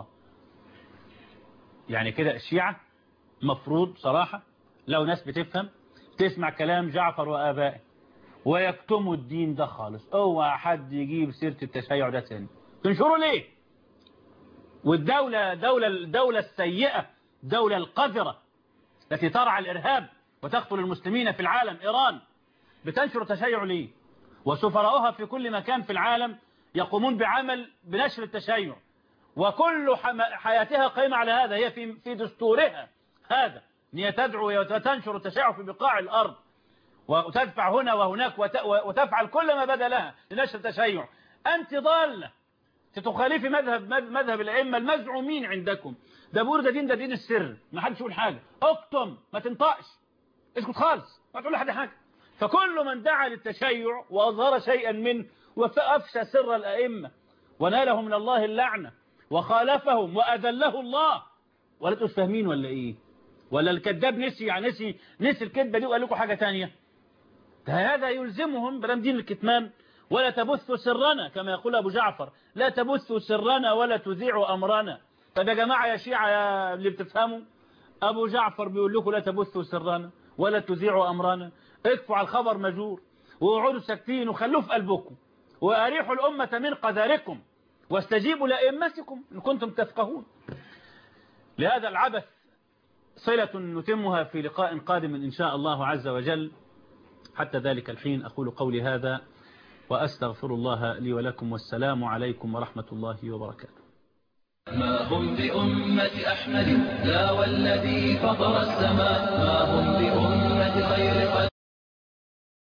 يعني كده الشيعة مفروض صراحة لو ناس بتفهم تسمع كلام جعفر وآبائه ويكتموا الدين ده خالص اوعى حد يجيب سيرة التشيع ده تاني تنشروا ليه والدولة دولة الدولة السيئة دولة القذرة التي ترعى الإرهاب وتقتل المسلمين في العالم إيران بتنشر التشيع ليه وسفراؤها في كل مكان في العالم يقومون بعمل بنشر التشيع وكل حم- حياتها قائمة على هذا هي في في دستورها هذا ان هي تدعو وتنشر التشيع في بقاع الأرض وتدفع هنا وهناك وت- وتفعل كل ما بدا لها لنشر التشيع أنت ضالة تخالفي مذهب مذهب الأئمة المزعومين عندكم ده بيقولوا ده دين ده دين السر ما حدش يقول حاجة اكتم ما تنطقش اسكت خالص ما تقول لحد حاجة فكل من دعا للتشيع وأظهر شيئا منه وأفشى سر الأئمة ونالهم من الله اللعنة وخالفهم وأذله الله ولا تقول فاهمين ولا إيه ولا الكذاب نسي يعني نسي نسي الكذبة دي وقال لكم حاجة تانية ده هذا يلزمهم بدم دين الكتمان ولا تبثوا سرنا كما يقول أبو جعفر لا تبثوا سرنا ولا تذيعوا أمرنا طب يا جماعة يا شيعة يا اللي بتفهموا أبو جعفر بيقول لكم لا تبثوا سرنا ولا تذيعوا أمرنا اكفوا على الخبر مجور واقعدوا ساكتين وخلوه في قلبكم وأريحوا الأمة من قذاركم واستجيبوا لأئمتكم إن كنتم تفقهون لهذا العبث صلة نتمها في لقاء قادم إن شاء الله عز وجل حتى ذلك الحين أقول قولي هذا وأستغفر الله لي ولكم والسلام عليكم ورحمة الله وبركاته ما هم بأمة أحمد لا والذي فطر السماء ما هم بأمة خير خلق